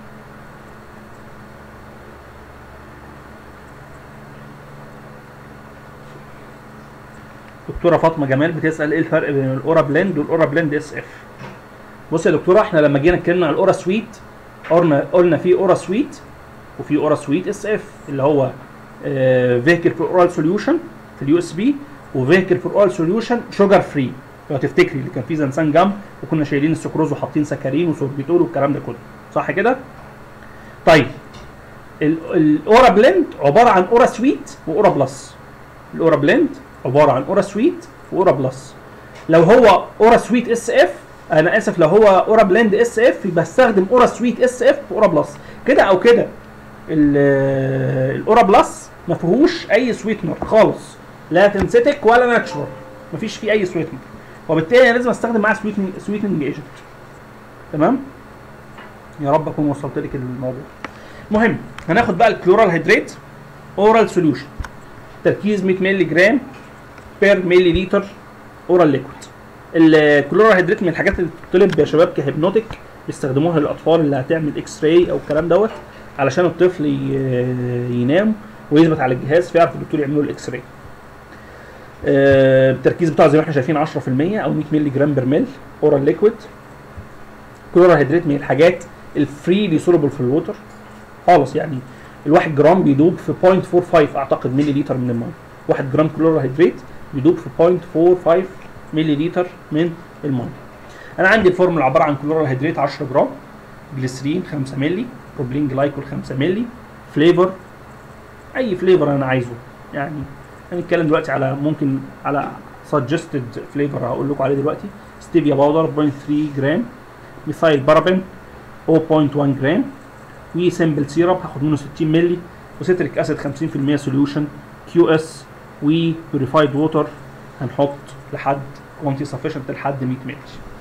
دكتوره فاطمه جمال بتسال ايه الفرق بين الاورا بلند والاورا بلند اس اف بص يا دكتوره احنا لما جينا اتكلمنا عن الاورا سويت قلنا قلنا في اورا سويت وفي اورا سويت اس اف اللي هو فيكل فور اورال سوليوشن في اليو اس بي وفيكل فور اورال سوليوشن شوجر فري لو تفتكري اللي كان فيه زنسان جام وكنا شايلين السكروز وحاطين سكرين وسوربيتول والكلام ده كله صح كده؟ طيب ال- الاورا بلند عباره عن اورا سويت واورا بلس الاورا بلند عباره عن اورا سويت واورا بلس لو هو اورا سويت اس اف انا اسف لو هو اورا بلند اس اف يبقى استخدم اورا سويت اس اف واورا بلس كده او كده ال- الاورا بلس ما فيهوش اي سويتنر خالص لا تنسيتك ولا ناتشورال ما فيش فيه اي سويتنر وبالتالي انا لازم استخدم معاه سويتنج سويتنج ايجنت تمام يا رب اكون وصلت لك الموضوع المهم هناخد بقى الكلورال هيدريت اورال سوليوشن تركيز 100 مللي جرام بير ملي لتر اورال ليكويد الكلورال هيدريت من الحاجات اللي بتطلب يا شباب كهيبنوتيك بيستخدموها للاطفال اللي هتعمل اكس راي او الكلام دوت علشان الطفل ي- ينام ويثبت على الجهاز فيعرف الدكتور يعمل له الاكس راي آه، التركيز بتاعه زي ما احنا شايفين 10% او 100 مللي جرام بير ميل اورال ليكويد كلورال هيدريت من الحاجات الفري سولوبل في الووتر خالص يعني الواحد جرام بيدوب في 0.45 اعتقد ملي لتر من الميه 1 جرام كلورال هيدريت بيدوب في 0.45 ملي لتر من الميه انا عندي الفورمولا عباره عن كلورال هيدريت 10 جرام جليسرين 5 مللي بروبلين جلايكول 5 مللي فليفر اي فليفر انا عايزه يعني هنتكلم دلوقتي على ممكن على suggested flavor هقول لكم عليه دلوقتي ستيفيا باودر 0.3 جرام ميثايل بارابين 0.1 جرام وسمبل سيرب هاخد منه 60 مللي وسيتريك اسيد 50% سوليوشن كيو اس وبيوريفايد ووتر هنحط لحد كوانتي سفيشنت لحد 100 مللي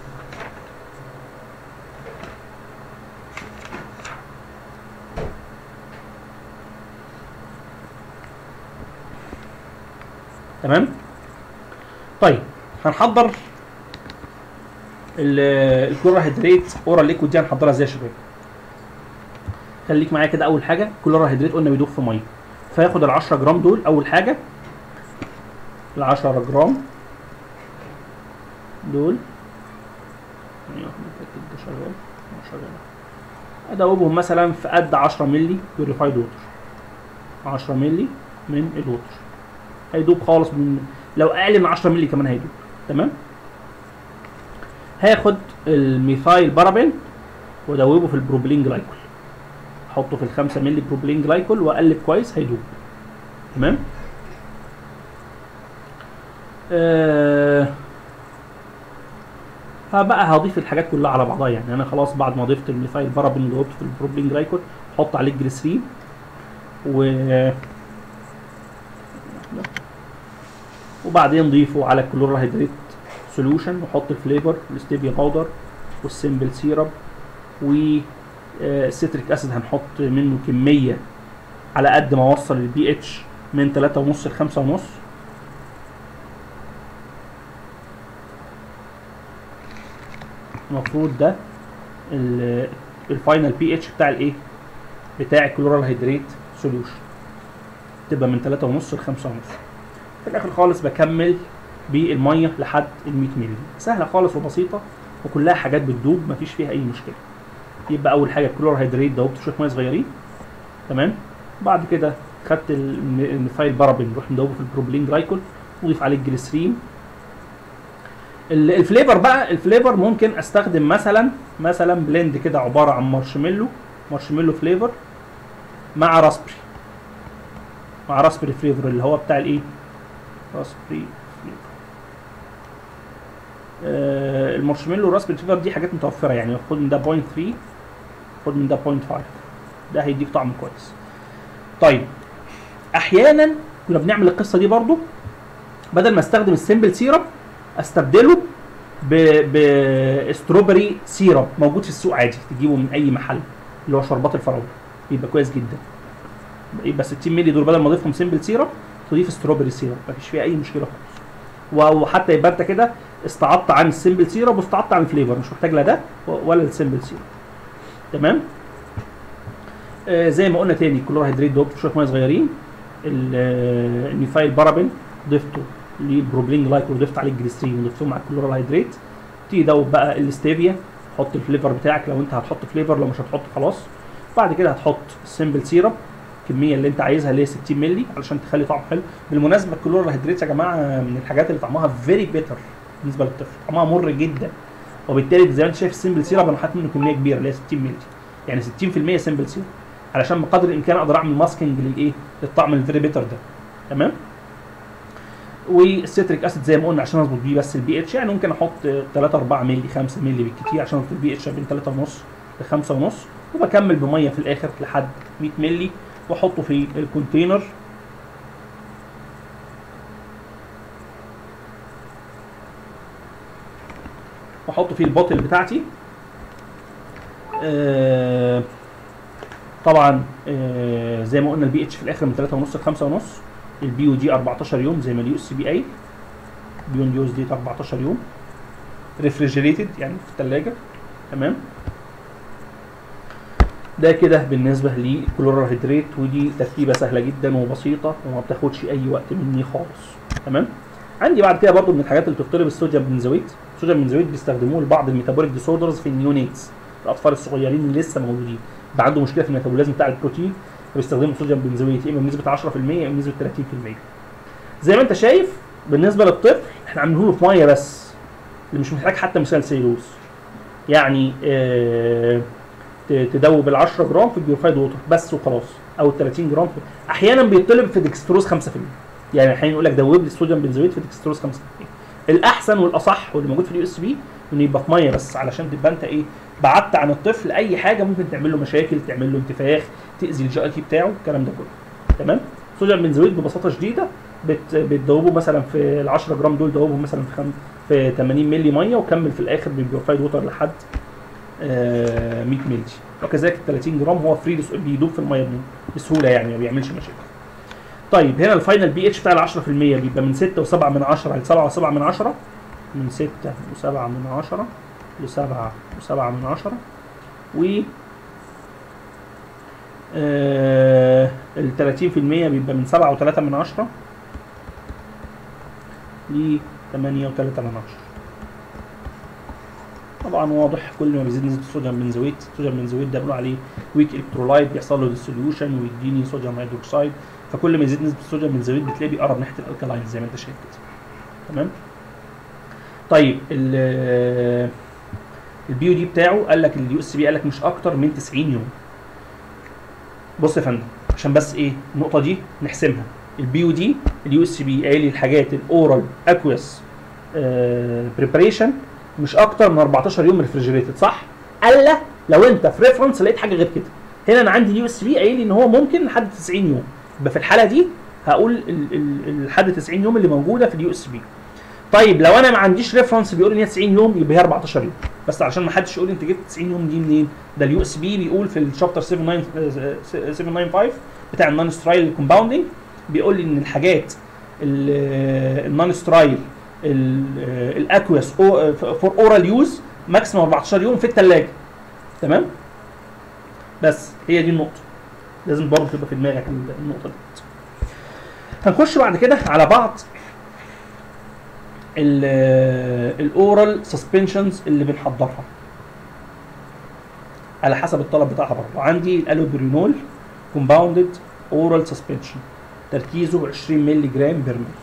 تمام طيب هنحضر ال- الكلوراهيدرات اورال ليكويد دي هنحضرها ازاي يا شباب خليك معايا كده اول حاجه الكلوراهيدرات قلنا بيدوب في ميه فياخد ال 10 جرام دول اول حاجه ال 10 جرام دول ثانية واحدة نتأكد ده شغال آه، شغال ادوبهم مثلا في قد 10 مللي بيوريفايد ووتر 10 مللي من الووتر هيدوب خالص من لو اقل من 10 مللي كمان هيدوب تمام هاخد الميثايل بارابين وادوبه في البروبلين جلايكول احطه في ال 5 مللي بروبلين جلايكول واقلب كويس هيدوب تمام آه فبقى هضيف الحاجات كلها على بعضها يعني انا خلاص بعد ما ضفت الميثايل بارابين ودوبته في البروبلين جلايكول احط عليه الجليسرين و وبعدين ضيفه على الكلوراهيدرات سوليوشن وحط الفليفر الستيفيا باودر والسمبل سيرب والسيتريك اسيد هنحط منه كميه على قد ما اوصل البي اتش من 3.5 ل 5.5 المفروض ده ال- الفاينل بي اتش بتاع الايه بتاع الكلوراهيدرات سوليوشن تبقى من 3.5 ل 5.5 في الاخر خالص بكمل بالميه لحد ال 100 مللي سهله خالص وبسيطه وكلها حاجات بتدوب مفيش فيها اي مشكله يبقى اول حاجه الكلورهيدرات دوبت شويه ميه صغيرين تمام بعد كده خدت ال- الميثايل بارابين نروح ندوبه في البروبلين جلايكول نضيف عليه الجليسرين ال- الفليفر بقى الفليفر ممكن استخدم مثلا مثلا بلند كده عباره عن مارشميلو مارشميلو فليفر مع راسبري مع راسبري فليفر اللي هو بتاع الايه راسبري فليفر آه المارشميلو والراسبري فليفر دي حاجات متوفره يعني خد من ده 0.3 خد من ده 0.5 ده هيديك طعم كويس طيب احيانا كنا بنعمل القصه دي برضو بدل ما استخدم السيمبل سيرب استبدله ب بستروبري سيرب موجود في السوق عادي تجيبه من اي محل اللي هو شربات الفراوله بيبقى كويس جدا يبقى 60 مللي دول بدل ما اضيفهم سيمبل سيرب تضيف ستروبري سيرب مفيش فيها اي مشكله خالص و- وحتى يبقى انت كده استعضت عن السيمبل سيرب واستعضت عن الفليفر مش محتاج لا ده ولا السيمبل سيرب تمام آه زي ما قلنا تاني كلوراهيدرات دوبت شويه ميه صغيرين ال- آه، الميثايل بارابين ضفته للبروبلين جلايكول وضفت عليه الجليسرين وضفتهم مع الكلوراهيدرات تيجي دوب بقى الاستيفيا حط الفليفر بتاعك لو انت هتحط فليفر لو مش هتحط خلاص بعد كده هتحط السيمبل سيرب الكميه اللي انت عايزها اللي هي 60 مللي علشان تخلي طعم حلو بالمناسبه الكلوراهيدرات يا جماعه من الحاجات اللي طعمها فيري بيتر بالنسبه للطفل طعمها مر جدا وبالتالي زي ما انت شايف السيمبل سيرب انا حاطط منه كميه كبيره اللي هي 60 مللي يعني 60% سيمبل سيرب علشان بقدر الامكان اقدر اعمل ماسكينج للايه للطعم الفيري بيتر ده تمام والسيتريك اسيد زي ما قلنا عشان اظبط بيه بس البي اتش يعني ممكن احط 3 4 مللي 5 مللي بالكتير عشان اظبط البي اتش بين 3 ونص ل 5 ونص وبكمل بميه في الاخر لحد 100 مللي واحطه في الكونتينر واحطه في البوتل بتاعتي آه طبعا آه زي ما قلنا البي اتش في الاخر من 3 ونص ل 5 ونص البي او دي 14 يوم زي ما اليو اس بي اي بي اون يو اس دي 14 يوم ريفريجريتد يعني في الثلاجه تمام ده كده بالنسبه للكلوراهيدرات ودي تركيبه سهله جدا وبسيطه وما بتاخدش اي وقت مني خالص تمام عندي بعد كده برضو من الحاجات اللي بتطلب الصوديوم بنزويت الصوديوم بنزويت بيستخدموه لبعض الميتابوليك ديسوردرز في النيونيتس الاطفال الصغيرين اللي لسه مولودين يبقى عنده مشكله في الميتابوليزم بتاع البروتين فبيستخدموا صوديوم بنزويت يا اما بنسبه 10% يا اما بنسبه 30% زي ما انت شايف بالنسبه للطفل احنا عاملينه له في ميه بس اللي مش محتاج حتى مثال سيلوز يعني آه ت- تدوب ال 10 جرام في البيورفايد ووتر بس وخلاص او ال 30 جرام في احيانا بيطلب في ديكستروز 5% يعني الحين يقول لك دوب لي الصوديوم بنزويت في ديكستروز 5 الاحسن والاصح واللي موجود في اليو اس بي انه يبقى في ميه بس علشان تبقى انت ايه بعدت عن الطفل اي حاجه ممكن تعمل له مشاكل تعمل له انتفاخ تاذي الجي اي تي بتاعه الكلام ده كله تمام صوديوم بنزويت ببساطه شديده بت بتدوبه مثلا في ال 10 جرام دول دوبهم مثلا في خم... في 80 مللي ميه وكمل في الاخر ببيورفايد ووتر لحد آه 100 مللي وكذلك ال 30 جرام هو فري بيدوب في الميه بسهوله يعني ما بيعملش مشاكل طيب هنا الفاينل بي اتش بتاع ال 10% بيبقى من 6 و7 من 10 ل 7 و7 من 10 من 6 و7 من 10 ل 7 و7 من 10 و آه ال 30% بيبقى من 7 و3 من 10 ل 8 و3 من 10 طبعا واضح كل ما بيزيد نسبه الصوديوم بنزويت الصوديوم بنزويت ده بنقول عليه ويك الكترولايت بيحصل له ديسوليوشن ويديني صوديوم هيدروكسيد فكل ما يزيد نسبه الصوديوم بنزويت بتلاقيه بيقرب ناحيه الالكالاين زي ما انت شايف كده تمام طيب ال البي دي بتاعه قال لك اليو اس بي قال لك مش اكتر من 90 يوم بص يا فندم عشان بس ايه النقطه دي نحسمها البي يو دي اليو اس بي قايل لي الحاجات الاورال اكويس بريبريشن مش اكتر من 14 يوم ريفرجريتد صح؟ الا لو انت في ريفرنس لقيت حاجه غير كده هنا انا عندي اليو اس بي قايل لي ان هو ممكن لحد 90 يوم يبقى في الحاله دي هقول لحد 90 يوم اللي موجوده في اليو اس بي طيب لو انا ما عنديش ريفرنس بيقول ان هي 90 يوم يبقى هي 14 يوم بس عشان ما حدش يقول انت جبت 90 يوم دي منين ده اليو اس بي بيقول في الشابتر 795 بتاع النون سترايل كومباوندنج بيقول لي ان الحاجات النون سترايل الاكويس فور اورال يوز ماكسيموم 14 يوم في الثلاجه تمام بس هي دي النقطه لازم برضه تبقى في دماغك النقطه دي هنخش بعد كده على بعض الاورال سسبنشنز اللي بنحضرها على حسب الطلب بتاعها برضه عندي الالوبرينول كومباوندد اورال سسبنشن تركيزه 20 مللي جرام بير مل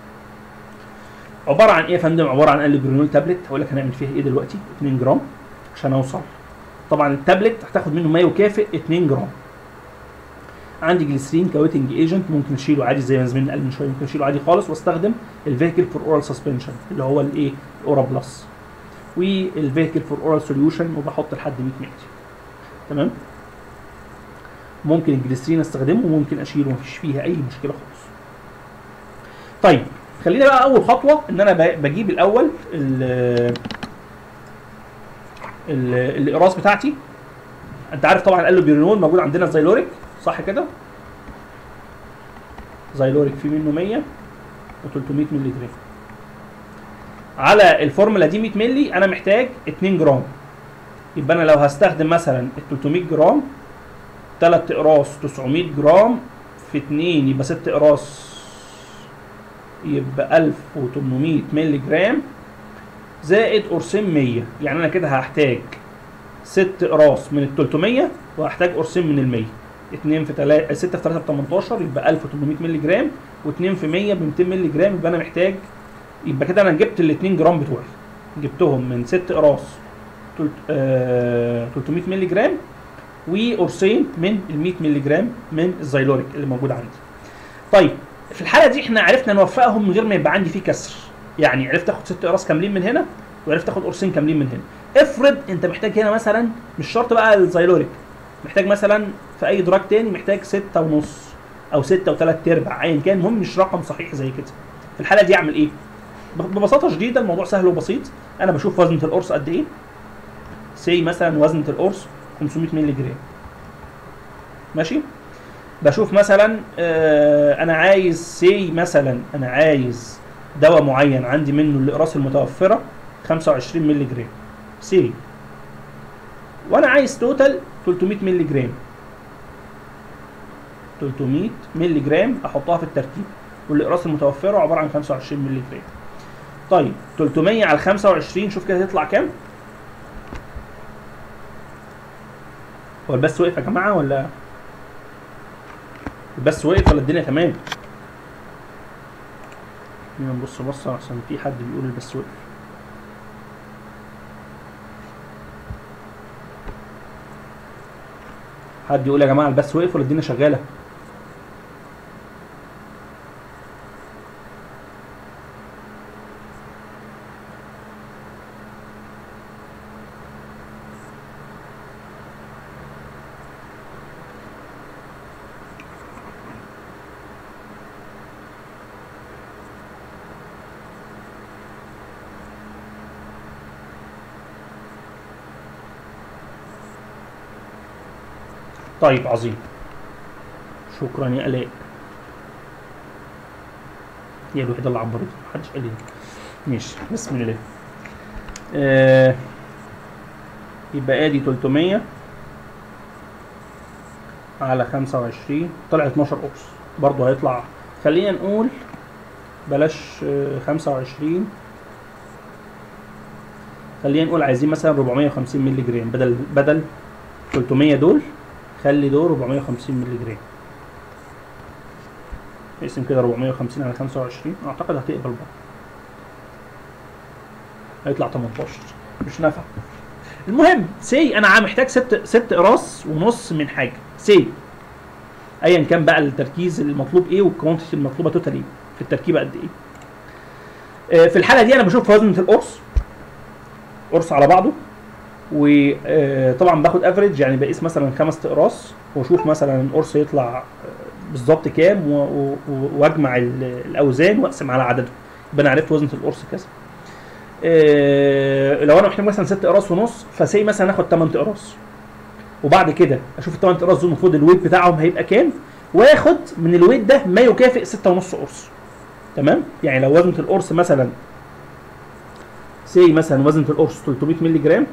عباره عن ايه يا فندم عباره عن البرينول تابلت هقول لك هنعمل فيها ايه دلوقتي 2 جرام عشان اوصل طبعا التابلت هتاخد منه ما يكافئ 2 جرام عندي جليسرين كويتنج ايجنت ممكن اشيله عادي زي ما زميلنا قال من شويه ممكن اشيله عادي خالص واستخدم الفيكل فور اورال سسبنشن اللي هو الايه الاورا بلس والفيكل فور اورال سوليوشن وبحط لحد 100 مللي تمام ممكن الجليسرين استخدمه وممكن اشيله مفيش فيها اي مشكله خالص طيب خلينا بقى اول خطوه ان انا بجيب الاول ال الاقراص بتاعتي انت عارف طبعا الالوبيرينول موجود عندنا الزيلوريك صح كده زيلوريك في منه 100 و300 مللي جرام على الفورمولا دي 100 مللي انا محتاج 2 جرام يبقى انا لو هستخدم مثلا ال 300 جرام 3 اقراص 900 جرام في 2 يبقى 6 اقراص يبقى 1800 مللي جرام زائد قرصين 100 يعني انا كده هحتاج 6 اقراص من ال 300 وهحتاج قرصين من ال 100 2 في 3 6 في 3 ب 18 يبقى 1800 مللي جرام و2 في 100 ب 200 مللي جرام يبقى انا محتاج يبقى كده انا جبت ال 2 جرام بتوعي جبتهم من 6 اقراص 300 مللي جرام وقرصين من ال 100 مللي جرام من الزيلوريك اللي موجود عندي. طيب في الحاله دي احنا عرفنا نوفقهم من غير ما يبقى عندي فيه كسر يعني عرفت اخد ست اقراص كاملين من هنا وعرفت اخد قرصين كاملين من هنا افرض انت محتاج هنا مثلا مش شرط بقى الزيلوريك محتاج مثلا في اي دراج تاني محتاج ستة ونص او ستة وثلاث ارباع ايا كان المهم مش رقم صحيح زي كده في الحاله دي اعمل ايه ببساطه شديده الموضوع سهل وبسيط انا بشوف وزنه القرص قد ايه سي مثلا وزنه القرص 500 مللي جرام ماشي بشوف مثلا آه انا عايز سي مثلا انا عايز دواء معين عندي منه الاقراص المتوفره 25 مللي جرام سي وانا عايز توتال 300 مللي جرام 300 مللي جرام احطها في الترتيب والاقراص المتوفره عباره عن 25 مللي جرام طيب 300 على 25 شوف كده هتطلع كام هو البث وقف يا جماعه ولا البث وقف ولا الدنيا تمام خلينا نبص بصه عشان في حد بيقول البث وقف حد يقول يا جماعه البث وقف ولا الدنيا شغاله طيب عظيم شكرا يا الاء هي الوحيده اللي عبرتني محدش قال لي ماشي بسم الله آه يبقى ادي 300 على 25 طلع 12 قرص برضه هيطلع خلينا نقول بلاش آه، 25 خلينا نقول عايزين مثلا 450 مللي جرام بدل بدل 300 دول خلي دول 450 مللي جرام اقسم كده 450 على 25 اعتقد هتقبل برضه هيطلع 18 مش نافع المهم سي انا عا- محتاج ست ست اقراص ونص من حاجه سي ايا كان بقى التركيز المطلوب ايه والكوانتيتي المطلوبه توتال ايه في التركيبه قد ايه آه، في الحاله دي انا بشوف وزنه القرص قرص على بعضه وطبعا باخد افريج يعني بقيس مثلا خمس اقراص واشوف مثلا القرص يطلع آه، بالظبط كام و- و- و- واجمع ال- الاوزان واقسم على عدده يبقى انا عرفت وزنه القرص كذا آه، لو انا محتاج مثلا ست اقراص ونص فسي مثلا اخد 8 اقراص وبعد كده اشوف الثمان اقراص دول المفروض الويت بتاعهم هيبقى كام واخد من الويت ده ما يكافئ 6.5 قرص تمام يعني لو وزنه القرص مثلا سي مثلا وزنه القرص 300 مللي جرام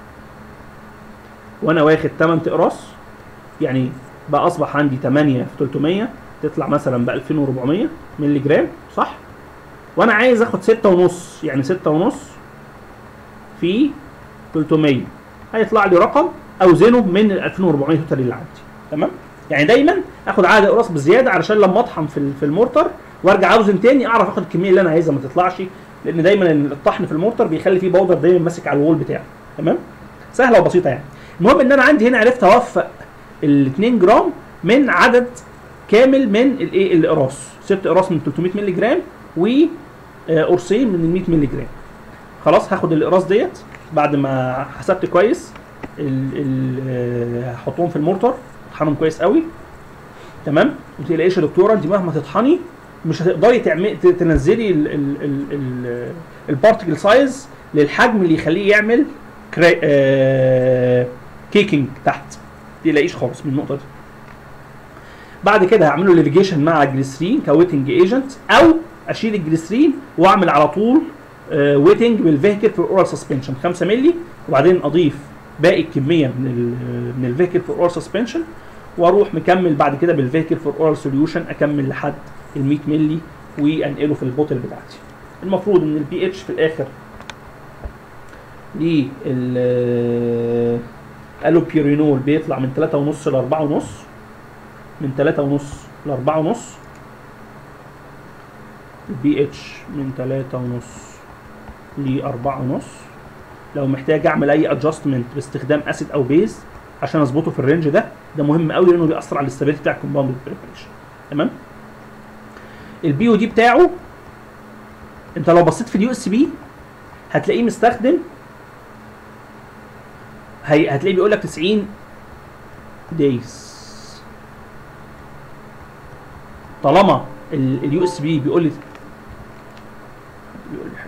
وانا واخد 8 اقراص يعني بقى اصبح عندي 8 في 300 تطلع مثلا ب 2400 مللي جرام صح وانا عايز اخد 6 ونص يعني 6 ونص في 300 هيطلع لي رقم اوزنه من ال 2400 توتال اللي عندي تمام يعني دايما اخد عدد اقراص بزياده علشان لما اطحن في ال- في المورتر وارجع اوزن تاني اعرف اخد الكميه اللي انا عايزها ما تطلعش لان دايما الطحن في المورتر بيخلي فيه باودر دايما ماسك على الوول بتاعه تمام سهله وبسيطه يعني المهم ان انا عندي هنا عرفت اوفق ال 2 جرام من عدد كامل من الايه الاقراص ست اقراص من 300 مللي جرام وقرصين من ال 100 مللي جرام خلاص هاخد الاقراص ديت بعد ما حسبت كويس ال ال آه، هحطهم في المورتر اطحنهم كويس قوي تمام ما تقلقيش يا دكتوره انت مهما تطحني مش هتقدري تعمل ت- تنزلي ال- ال- ال- ال- البارتكل سايز للحجم اللي يخليه يعمل كري... آه... كيكينج تحت ما تقلقيش خالص من النقطه دي بعد كده هعمل له ليفيجيشن مع الجليسرين كويتنج ايجنت او اشيل الجليسرين واعمل على طول ويتنج بالفيهيكل في الاورال سسبنشن 5 مللي وبعدين اضيف باقي الكميه من ال من الفيهيكل في الاورال سسبنشن واروح مكمل بعد كده بالفيهيكل في الاورال سوليوشن اكمل لحد ال 100 مللي وانقله في البوتل بتاعتي المفروض ان البي اتش في الاخر لل الوبيورينول بيطلع من 3.5 ل 4.5 من 3.5 ل 4.5 البي اتش من 3.5 ل 4.5 لو محتاج اعمل اي ادجستمنت باستخدام اسيد او بيز عشان اظبطه في الرينج ده ده مهم قوي لانه بيأثر على الاستابيليتي بتاع الكومباوند بريبريشن تمام البي او دي بتاعه انت لو بصيت في اليو اس بي هتلاقيه مستخدم هي هتلاقيه بيقول لك 90 دايز طالما اليو اس بي بيقول لي بيقول لي حاجه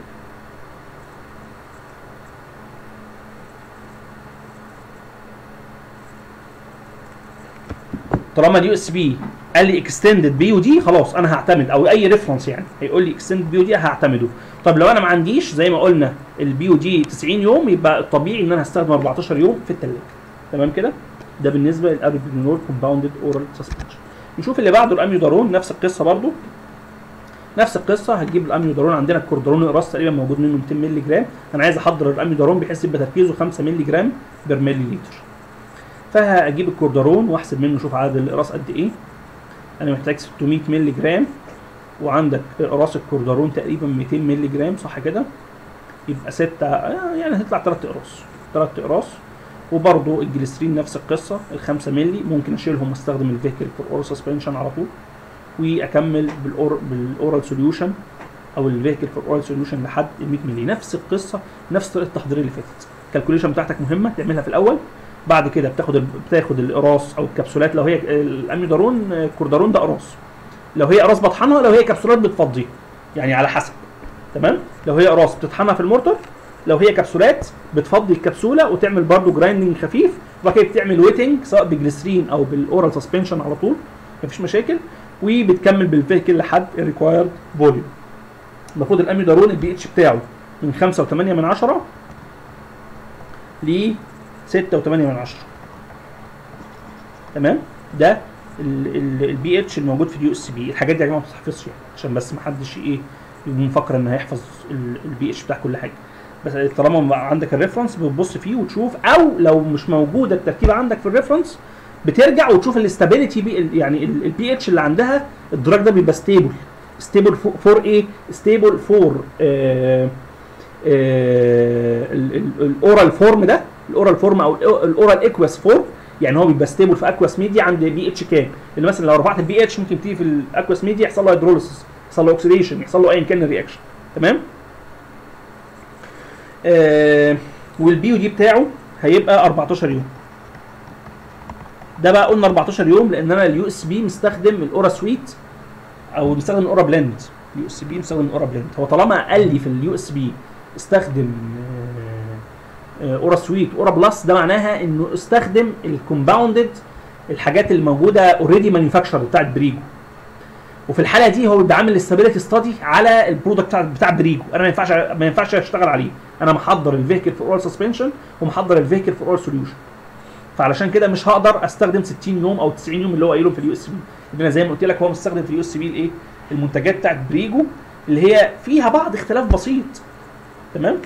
طالما اليو اس بي قال لي اكستندد بي ودي خلاص انا هعتمد او اي ريفرنس يعني هيقول لي اكستندد بي ودي هعتمده طب لو انا ما عنديش زي ما قلنا البي ودي 90 يوم يبقى الطبيعي ان انا هستخدم 14 يوم في الثلاجه تمام كده ده بالنسبه للابيبينول كومباوندد اورال سسبنشن نشوف اللي بعده الاميودارون نفس القصه برضو نفس القصه هتجيب الاميودارون عندنا الكوردارون الراس تقريبا موجود منه 200 مللي جرام انا عايز احضر الاميودارون بحيث يبقى تركيزه 5 مللي جرام بير ملي لتر فهجيب الكوردارون واحسب منه اشوف عدد الاقراص قد ايه انا محتاج 600 مللي جرام وعندك اقراص الكوردارون تقريبا 200 مللي جرام صح كده يبقى 6 يعني هتطلع 3 اقراص 3 اقراص وبرضه الجليسرين نفس القصه ال 5 مللي ممكن اشيلهم واستخدم الفيكل في الاورال سسبنشن على طول واكمل بالأور بالاورال سوليوشن او الفيكل في الاورال سوليوشن لحد ال 100 مللي نفس القصه نفس طريقه التحضير اللي فاتت الكالكوليشن بتاعتك مهمه تعملها في الاول بعد كده بتاخد ال- بتاخد الاقراص او الكبسولات لو هي الاميودارون الكوردارون ده اقراص لو هي اقراص بطحنها لو هي كبسولات بتفضيها يعني على حسب تمام لو هي اقراص بتطحنها في المورتر لو هي كبسولات بتفضي الكبسوله وتعمل برضو جرايندنج خفيف وبعد كده بتعمل ويتنج سواء بجليسرين او بالاورال سسبنشن على طول مفيش مشاكل وبتكمل بالفيكل لحد الريكوايرد فوليوم المفروض الاميودارون البي اتش بتاعه من 5.8 من 10 ل 6.8 من 10 تمام ده البي اتش الموجود في اليو اس بي الحاجات دي يا جماعه ما بتتحفظش يعني عشان بس ما حدش ايه يكون مفكر ان هيحفظ البي اتش بتاع كل حاجه بس طالما بقى عندك الريفرنس بتبص فيه وتشوف او لو مش موجوده التركيبه عندك في الريفرنس بترجع وتشوف الاستابيليتي بي يعني البي اتش اللي عندها الدراج ده بيبقى ستيبل ستيبل فور ايه ستيبل فور الاورال فورم ده الاورال فورم او الاورال اكوس فورم يعني هو بيبقى ستيبل في اكواس ميديا عند بي اتش كام اللي مثلا لو رفعت البي اتش ممكن تيجي في الاكواس ميديا يحصل له هيدروليسيس يحصل له اوكسيديشن يحصل له ايا كان الرياكشن تمام آه والبي او دي بتاعه هيبقى 14 يوم ده بقى قلنا 14 يوم لان انا اليو اس بي مستخدم الاورا سويت او مستخدم الاورا بلند اليو اس بي مستخدم الاورا بلند هو طالما قال لي في اليو اس بي استخدم اورا سويت اورا بلس ده معناها انه استخدم الكومباوندد الحاجات الموجوده اوريدي مانيفاكتشر بتاعت بريجو وفي الحاله دي هو بيبقى عامل استابيليتي ستادي على البرودكت بتاع بتاع بريجو انا ما ينفعش ما ينفعش اشتغل عليه انا محضر الفيهكل في اورال سسبنشن ومحضر الفيهكل في اورال سوليوشن فعلشان كده مش هقدر استخدم 60 يوم او 90 يوم اللي هو قايلهم في اليو اس بي لان زي ما قلت لك هو مستخدم في اليو اس بي الايه المنتجات بتاعت بريجو اللي هي فيها بعض اختلاف بسيط تمام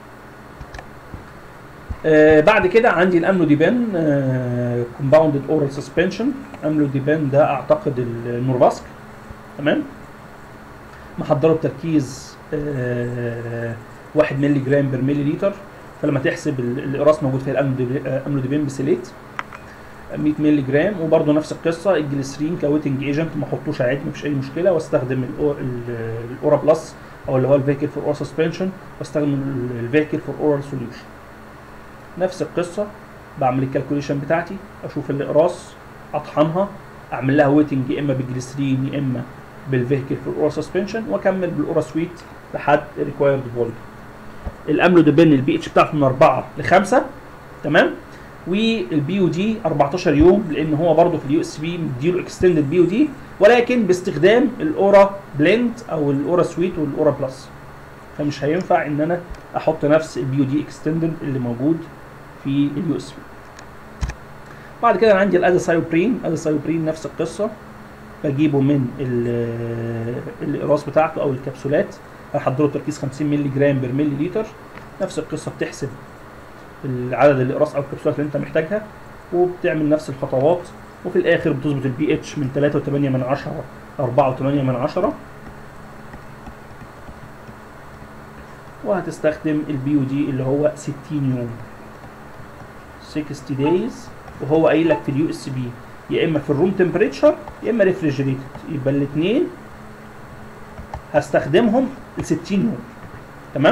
آه بعد كده عندي الاملوديبان آه كومباوندد اورال سسبنشن املوديبان ده اعتقد النورفاسك تمام محضره بتركيز آه 1 مللي جرام بر ملي لتر فلما تحسب الاقراص موجود فيها الاملوديبان بسيليت 100 مللي جرام وبرده نفس القصه الجليسرين كويتنج ايجنت ما احطوش عادي مفيش اي مشكله واستخدم الاورا بلس او اللي هو الفيكل فور اورال سسبنشن واستخدم الفيكل فور اورال سوليوشن نفس القصه بعمل الكالكوليشن بتاعتي اشوف الاقراص اطحنها اعمل لها ويتنج يا اما بالجليسرين يا اما بالفيكل فور اورال سسبنشن واكمل بالاورا سويت لحد ريكوايرد فوليوم الاملوديبين البي اتش بتاعته من 4 ل 5 تمام والبي او دي 14 يوم لان هو برده في اليو اس بي مديله اكستندد بي او دي ولكن باستخدام الاورا بلند او الاورا سويت والاورا بلس فمش هينفع ان انا احط نفس البي او دي اكستندد اللي موجود في اليو اس بي بعد كده انا عندي الازاسايوبرين الازاسايوبرين نفس القصه بجيبه من الاقراص بتاعته او الكبسولات هحضره تركيز 50 مللي جرام بر ملي لتر نفس القصه بتحسب عدد الاقراص او الكبسولات اللي انت محتاجها وبتعمل نفس الخطوات وفي الاخر بتظبط البي اتش من 3.8 من 10 4.8 من 10 وهتستخدم البي او دي اللي هو 60 يوم 60 دايز وهو قايل لك في اليو اس بي يا اما في الروم تمبريتشر يا اما ريفريجريتد يبقى الاثنين هستخدمهم ل 60 يوم تمام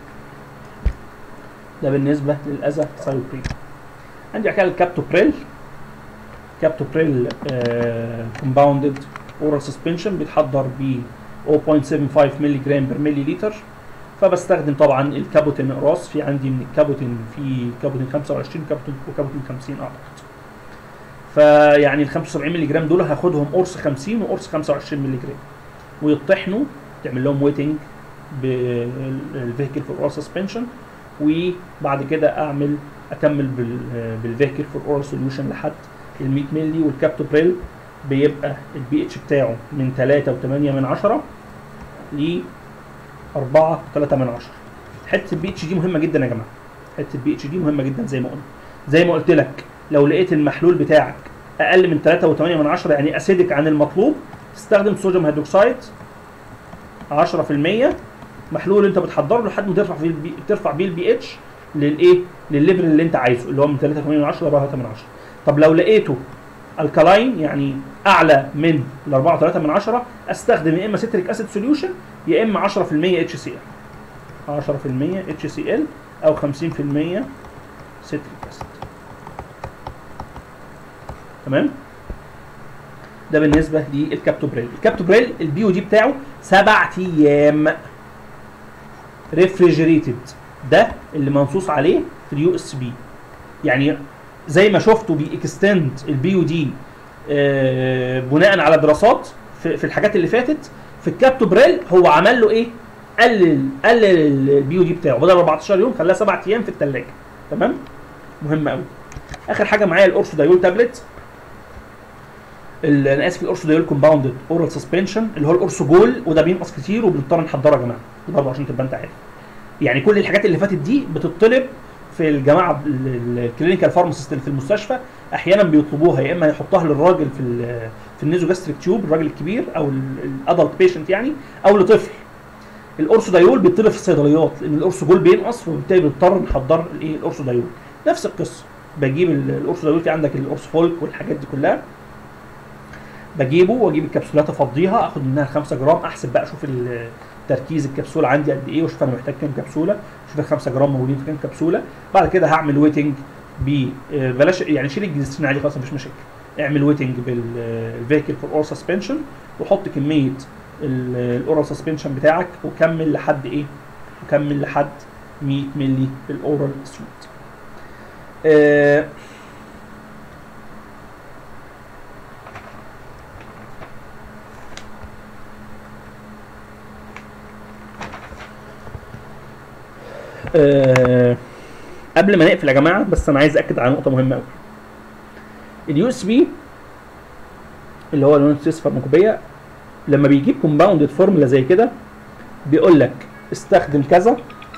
ده بالنسبه للازا سايوبرين عندي بعد كده الكابتوبريل كابتوبريل كومباوندد اورال سسبنشن بيتحضر ب 0.75 مللي جرام بر ملي لتر فبستخدم طبعا الكابوتين اقراص في عندي من الكابوتين في كابوتين 25 كابوتين وكابوتين 50 اعتقد فيعني ال 75 مللي جرام دول هاخدهم قرص 50 وقرص 25 مللي جرام ويطحنوا تعمل لهم ويتنج بالفيهكل فور اورال سسبنشن وبعد كده اعمل اكمل بالفيهكل فور اورال سوليوشن لحد ال 100 مللي والكابتوبريل بيبقى البي اتش بتاعه من 3.8 من 10 ل 4 3 من 10 حته البي اتش دي مهمه جدا يا جماعه حته البي اتش دي مهمه جدا زي ما قلنا زي ما قلت لك لو لقيت المحلول بتاعك اقل من 3.8 من 10 يعني اسيدك عن المطلوب تستخدم صوديوم هيدروكسيد 10% محلول انت بتحضره لحد ما ترفع فيه ترفع بيه البي اتش للايه؟ للليفل اللي انت عايزه اللي هو من 3.8 من 10 ل 4 من 10 طب لو لقيته الكالاين يعني اعلى من ال 4.3 من 10 استخدم يا اما سيتريك اسيد سوليوشن يا اما 10% اتش سي ال 10% اتش سي ال او 50% سيتريك اسيد تمام ده بالنسبه للكابتوبريل الكابتوبريل البي او دي بتاعه سبع ايام ريفريجريتد ده اللي منصوص عليه في اليو اس بي يعني زي ما شفتوا بيكستند البي يو دي بناء على دراسات في, في الحاجات اللي فاتت في الكابتوبريل هو عمل له ايه؟ قلل قلل البي يو دي بتاعه بدل 14 يوم خلاه 7 ايام في الثلاجه تمام؟ مهم قوي اخر حاجه معايا الاورسو دايول تابلت ال- انا اسف الاورسو دايول كومباوندد اورال سسبنشن اللي هو الاورسو جول وده بينقص كتير وبنضطر نحضره يا جماعه ده برضه عشان تبقى انت عارف يعني كل الحاجات اللي فاتت دي بتطلب في الجماعه الكلينيكال فارماسيست اللي في المستشفى احيانا بيطلبوها يا اما يحطها للراجل في ال- في النيزو جاستريك تيوب الراجل الكبير او الادلت بيشنت يعني او لطفل الاورسو دايول بيطلب في الصيدليات لان الاورسو جول بينقص وبالتالي بنضطر نحضر الايه الاورسو دايول نفس القصه بجيب ال- الاورسو دايول في عندك الاورسو فولك والحاجات دي كلها بجيبه واجيب الكبسولات افضيها اخد منها 5 جرام احسب بقى اشوف ال- تركيز الكبسوله عندي قد ايه واشوف انا محتاج كام كبسوله اشوف ال 5 جرام موجودين في كام كبسوله بعد كده هعمل ويتنج ب آه، بلاش يعني شيل الجليسرين عادي خلاص مفيش مشاكل اعمل ويتنج بالفيكل فور اورال سسبنشن وحط كميه الاورال سسبنشن بتاعك وكمل لحد ايه؟ وكمل لحد 100 مللي الاورال سويت. آه آه قبل ما نقفل يا جماعه بس انا عايز اكد على نقطه مهمه قوي اليو اس بي اللي هو اليونتس فارماكوبيه لما بيجيب كومباوندد فورمولا زي كده بيقول لك استخدم كذا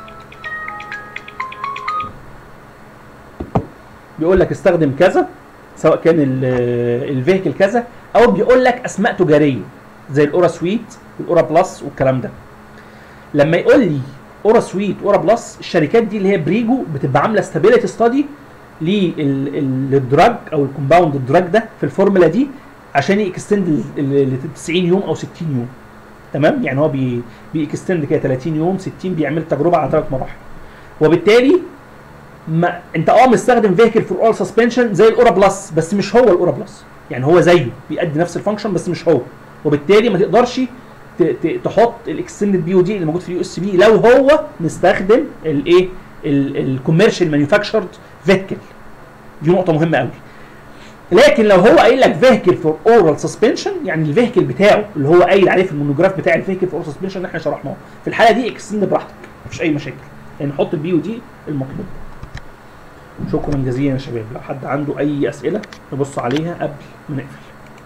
بيقول لك استخدم كذا سواء كان الفيهيكل كذا او بيقول لك اسماء تجاريه زي الاورا سويت والاورا بلس والكلام ده لما يقول لي اورا سويت اورا بلس الشركات دي اللي هي بريجو بتبقى عامله ستابيليتي ستادي للدراج او الكومباوند الدراج ده في الفورمولا دي عشان يكستند ل 90 يوم او 60 يوم تمام يعني هو بي بيكستند كده 30 يوم 60 بيعمل تجربه على ثلاث مراحل وبالتالي ما انت اه مستخدم فيهيكل فور اول سسبنشن زي الاورا بلس بس مش هو الاورا بلس يعني هو زيه بيأدي نفس الفانكشن بس مش هو وبالتالي ما تقدرش ت- ت- تحط الاكستندد بي او دي اللي موجود في اليو اس بي لو هو مستخدم الايه الكوميرشال مانيفاكتشرد فيهيكل دي نقطه مهمه قوي لكن لو هو قايل لك فيهيكل فور اورال سسبنشن يعني الفيهيكل بتاعه اللي هو قايل عليه في المونوجراف بتاع الفيهيكل فور اورال سسبنشن اللي احنا شرحناه في الحاله دي اكستند براحتك مفيش اي مشاكل يعني حط البي او دي المطلوب شكرا جزيلا يا شباب لو حد عنده اي اسئله نبص عليها قبل ما نقفل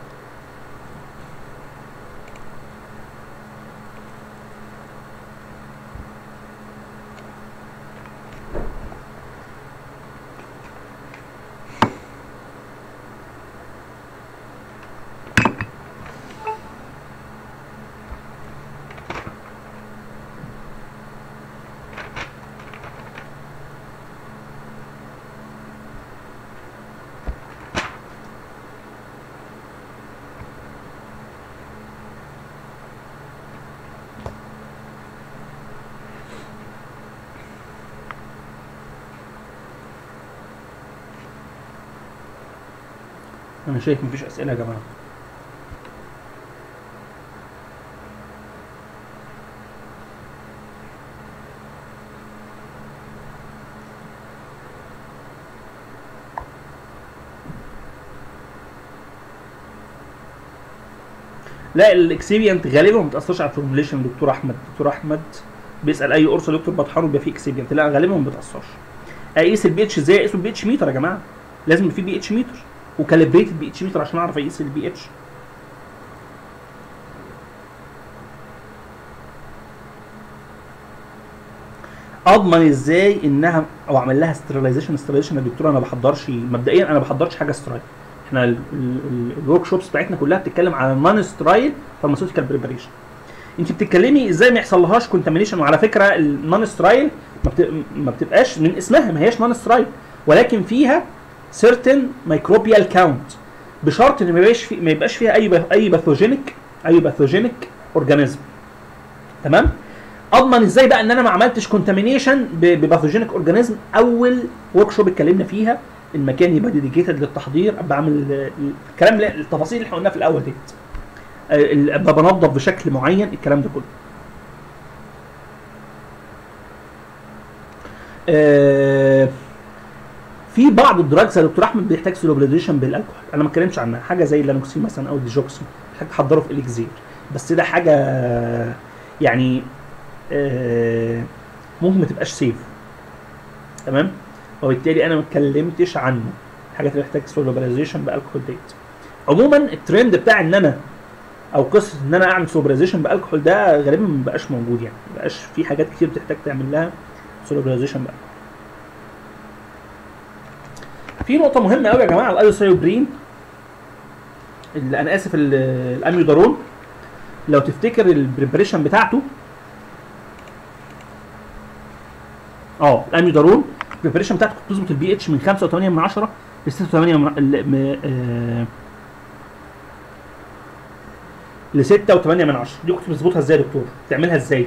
انا شايف مفيش اسئله يا جماعه لا الاكسبيانت غالبا ما بتاثرش على الفورموليشن دكتور احمد دكتور احمد بيسال اي قرصه دكتور بطحان ويبقى فيه اكسبيانت لا غالبا ما بتاثرش اقيس البي اتش ازاي اقيسه البي اتش ميتر يا جماعه لازم يبقى في بي اتش ميتر وكالبريتد بي اتش ميتر عشان اعرف اقيس البي اتش اضمن ازاي انها او اعمل لها ستيرلايزيشن ستيرلايزيشن يا دكتور انا ما بحضرش مبدئيا انا ما بحضرش حاجه سترايل احنا الورك شوبس بتاعتنا كلها بتتكلم على نون سترايل فارماسيوتيكال بريباريشن انت بتتكلمي ازاي ما يحصل لهاش كونتامينيشن وعلى فكره النون سترايل ما, بت... ما بتبقاش من اسمها ما هياش نون سترايل ولكن فيها certain microbial count بشرط ان ما يبقاش في ما يبقاش فيها اي ب... اي باثوجينيك اي باثوجينيك اورجانيزم تمام اضمن ازاي بقى ان انا ما عملتش كونتامينيشن بباثوجينيك اورجانيزم اول ورك شوب اتكلمنا فيها المكان يبقى ديديكيتد للتحضير ابقى اعمل الكلام اللي- التفاصيل اللي احنا قلناها في الاول ديت آه، ابقى بنظف بشكل معين الكلام ده كله آه، في بعض الدراجز يا دكتور احمد بيحتاج سولوبلايزيشن بالالكحول انا ما اتكلمش عنها حاجه زي اللانوكسين مثلا او الديجوكسين محتاج تحضره في اليكزير بس ده حاجه يعني آه، ممكن ما تبقاش سيف تمام وبالتالي انا ما اتكلمتش عنه الحاجات اللي محتاج سولوبلايزيشن بالكحول ديت عموما الترند بتاع ان انا او قصه ان انا اعمل سولوبلايزيشن بالكحول ده غالبا ما بقاش موجود يعني ما بقاش في حاجات كتير بتحتاج تعمل لها سولوبلايزيشن بالكحول في نقطة مهمة قوي يا جماعة الايوسايوبرين اللي انا اسف ال- الاميودارون لو تفتكر البريبريشن بتاعته اه الاميودارون البريبريشن بتاعته كنت بتظبط البي اتش من 5.8 من 10 ل 6.8 من ال- م- آه، ل 6.8 من 10 دي كنت بتظبطها ازاي يا دكتور؟ تعملها ازاي؟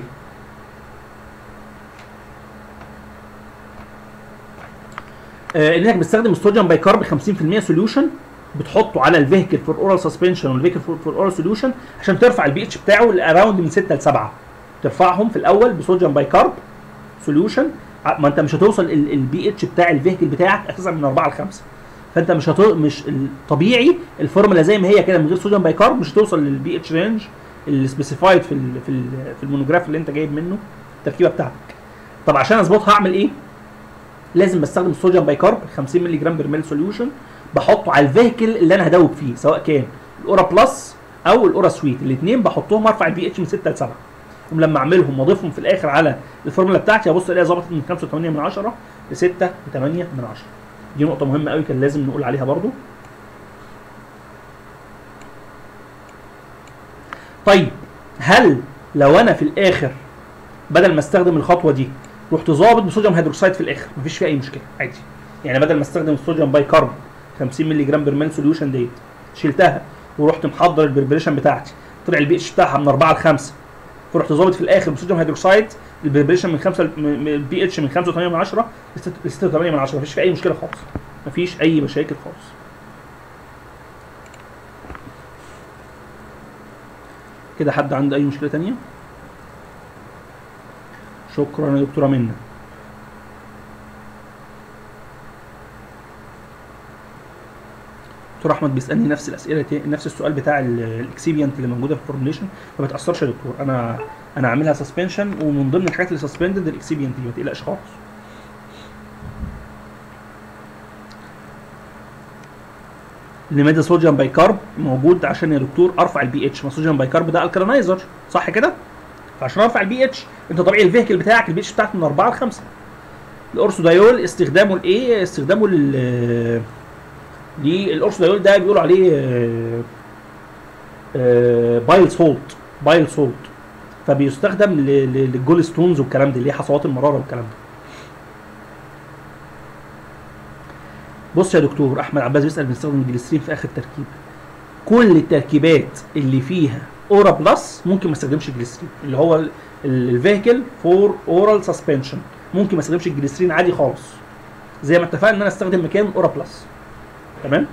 آه، انك بتستخدم الصوديوم بايكارب 50% سوليوشن بتحطه على الفيهيكل فور اورال سسبنشن والفيهيكل فور اورال سوليوشن عشان ترفع البي اتش بتاعه اراوند من 6 ل 7 ترفعهم في الاول بصوديوم بايكارب سوليوشن ما انت مش هتوصل البي اتش بتاع الفيهيكل بتاعك اساسا من 4 ل 5 فانت مش هتو... مش الطبيعي الفورمولا زي ما هي كده من غير صوديوم بايكارب مش هتوصل للبي اتش رينج السبيسيفايد في ال... في ال... في المونوجراف اللي انت جايب منه التركيبه بتاعتك طب عشان اظبطها اعمل ايه؟ لازم بستخدم الصوديوم بايكارب 50 مللي جرام بير ميل سوليوشن بحطه على الفيهيكل اللي انا هدوب فيه سواء كان الاورا بلس او الاورا سويت الاثنين بحطهم ارفع البي اتش من 6 ل 7 ولما اعملهم واضيفهم في الاخر على الفورمولا بتاعتي ابص الاقيها ظبطت من 5.8 من 10 ل 6 و8 من 10 دي نقطه مهمه قوي كان لازم نقول عليها برضو طيب هل لو انا في الاخر بدل ما استخدم الخطوه دي رحت ظابط بصوديوم هيدروكسيد في الاخر مفيش فيها اي مشكله عادي يعني بدل ما استخدم الصوديوم باي كارب 50 مللي جرام بير ميل سوليوشن ديت شلتها ورحت محضر البربريشن بتاعتي طلع البي اتش بتاعها من 4 ل 5 فرحت ظابط في الاخر بصوديوم هيدروكسيد البربريشن من 5 البي اتش من 5.8 من 10 ل 6.8 من 10 مفيش فيها اي مشكله خالص مفيش اي مشاكل خالص كده حد عنده اي مشكله تانية شكرا يا دكتوره منى دكتور احمد بيسالني نفس الاسئله تاني نفس السؤال بتاع الاكسيبيانت اللي موجوده في الفورمulation ما بتاثرش يا دكتور انا انا عاملها سسبنشن ومن ضمن الحاجات اللي سسبندد الاكسيبيانت دي ما تقلقش خالص لماذا صوديوم بايكارب موجود عشان يا دكتور ارفع البي اتش ما صوديوم بايكارب ده الكالينايزر صح كده فعشان ارفع البي اتش انت طبيعي الفيهكل بتاعك البي اتش بتاعك من 4 ل 5 الاورسودايول استخدامه لايه استخدامه لل دي الاورسودايول ده بيقولوا عليه آه، آه، بايل سولت بايل سولت فبيستخدم ل- ل- للجول ستونز والكلام ده اللي هي حصوات المراره والكلام ده بص يا دكتور احمد عباس بيسال بنستخدم الجليسرين في اخر تركيب كل التركيبات اللي فيها اورا بلس ممكن ما استخدمش الجليسرين اللي هو الفيهيكل فور اورال سسبنشن ممكن ما استخدمش الجليسرين عادي خالص زي ما اتفقنا ان انا استخدم مكان اورا بلس تمام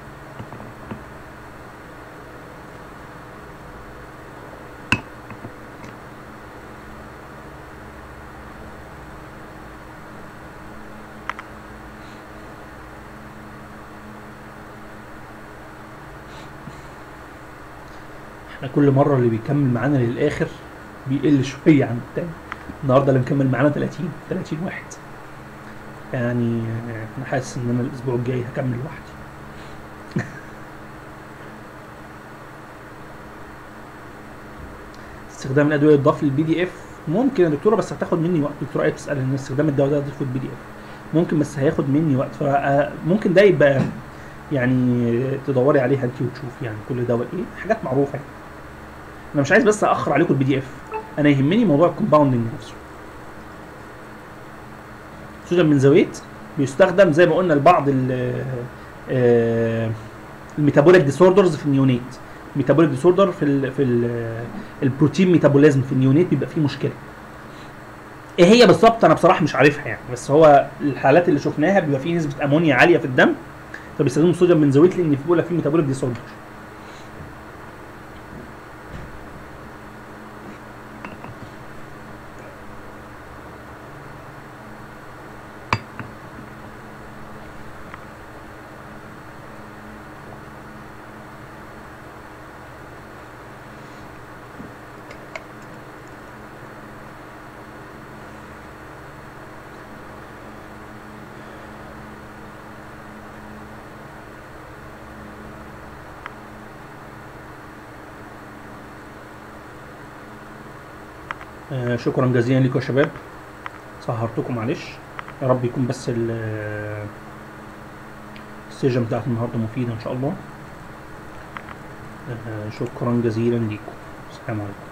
احنا كل مره اللي بيكمل معانا للاخر بيقل شويه عن التاني النهارده اللي مكمل معانا 30 30 واحد يعني انا حاسس ان انا الاسبوع الجاي هكمل لوحدي استخدام الادويه يضاف للبي دي اف ممكن يا دكتوره بس هتاخد مني وقت دكتوره ايه بتسال ان استخدام الدواء ده يضيفه البي دي اف ممكن بس هياخد مني وقت فممكن ده يبقى يعني تدوري عليها انت وتشوفي يعني كل دواء ايه حاجات معروفه يعني. انا مش عايز بس اخر عليكم البي دي اف انا يهمني موضوع الكومباوندنج نفسه صوديوم بنزويت بيستخدم زي ما قلنا لبعض ال آه، الميتابوليك ديسوردرز في النيونيت ميتابوليك ديسوردر في ال في ال البروتين ميتابوليزم في النيونيت بيبقى فيه مشكله ايه هي بالظبط انا بصراحه مش عارفها يعني بس هو الحالات اللي شفناها بيبقى فيه نسبه امونيا عاليه في الدم فبيستخدموا الصوديوم بنزويت لان في بيقول لك فيه ميتابوليك ديسوردر آه شكرا جزيلا لكم يا شباب سهرتكم معلش يا رب يكون بس ال- السيجن بتاعت النهارده مفيدة ان شاء الله آه شكرا جزيلا ليكم السلام عليكم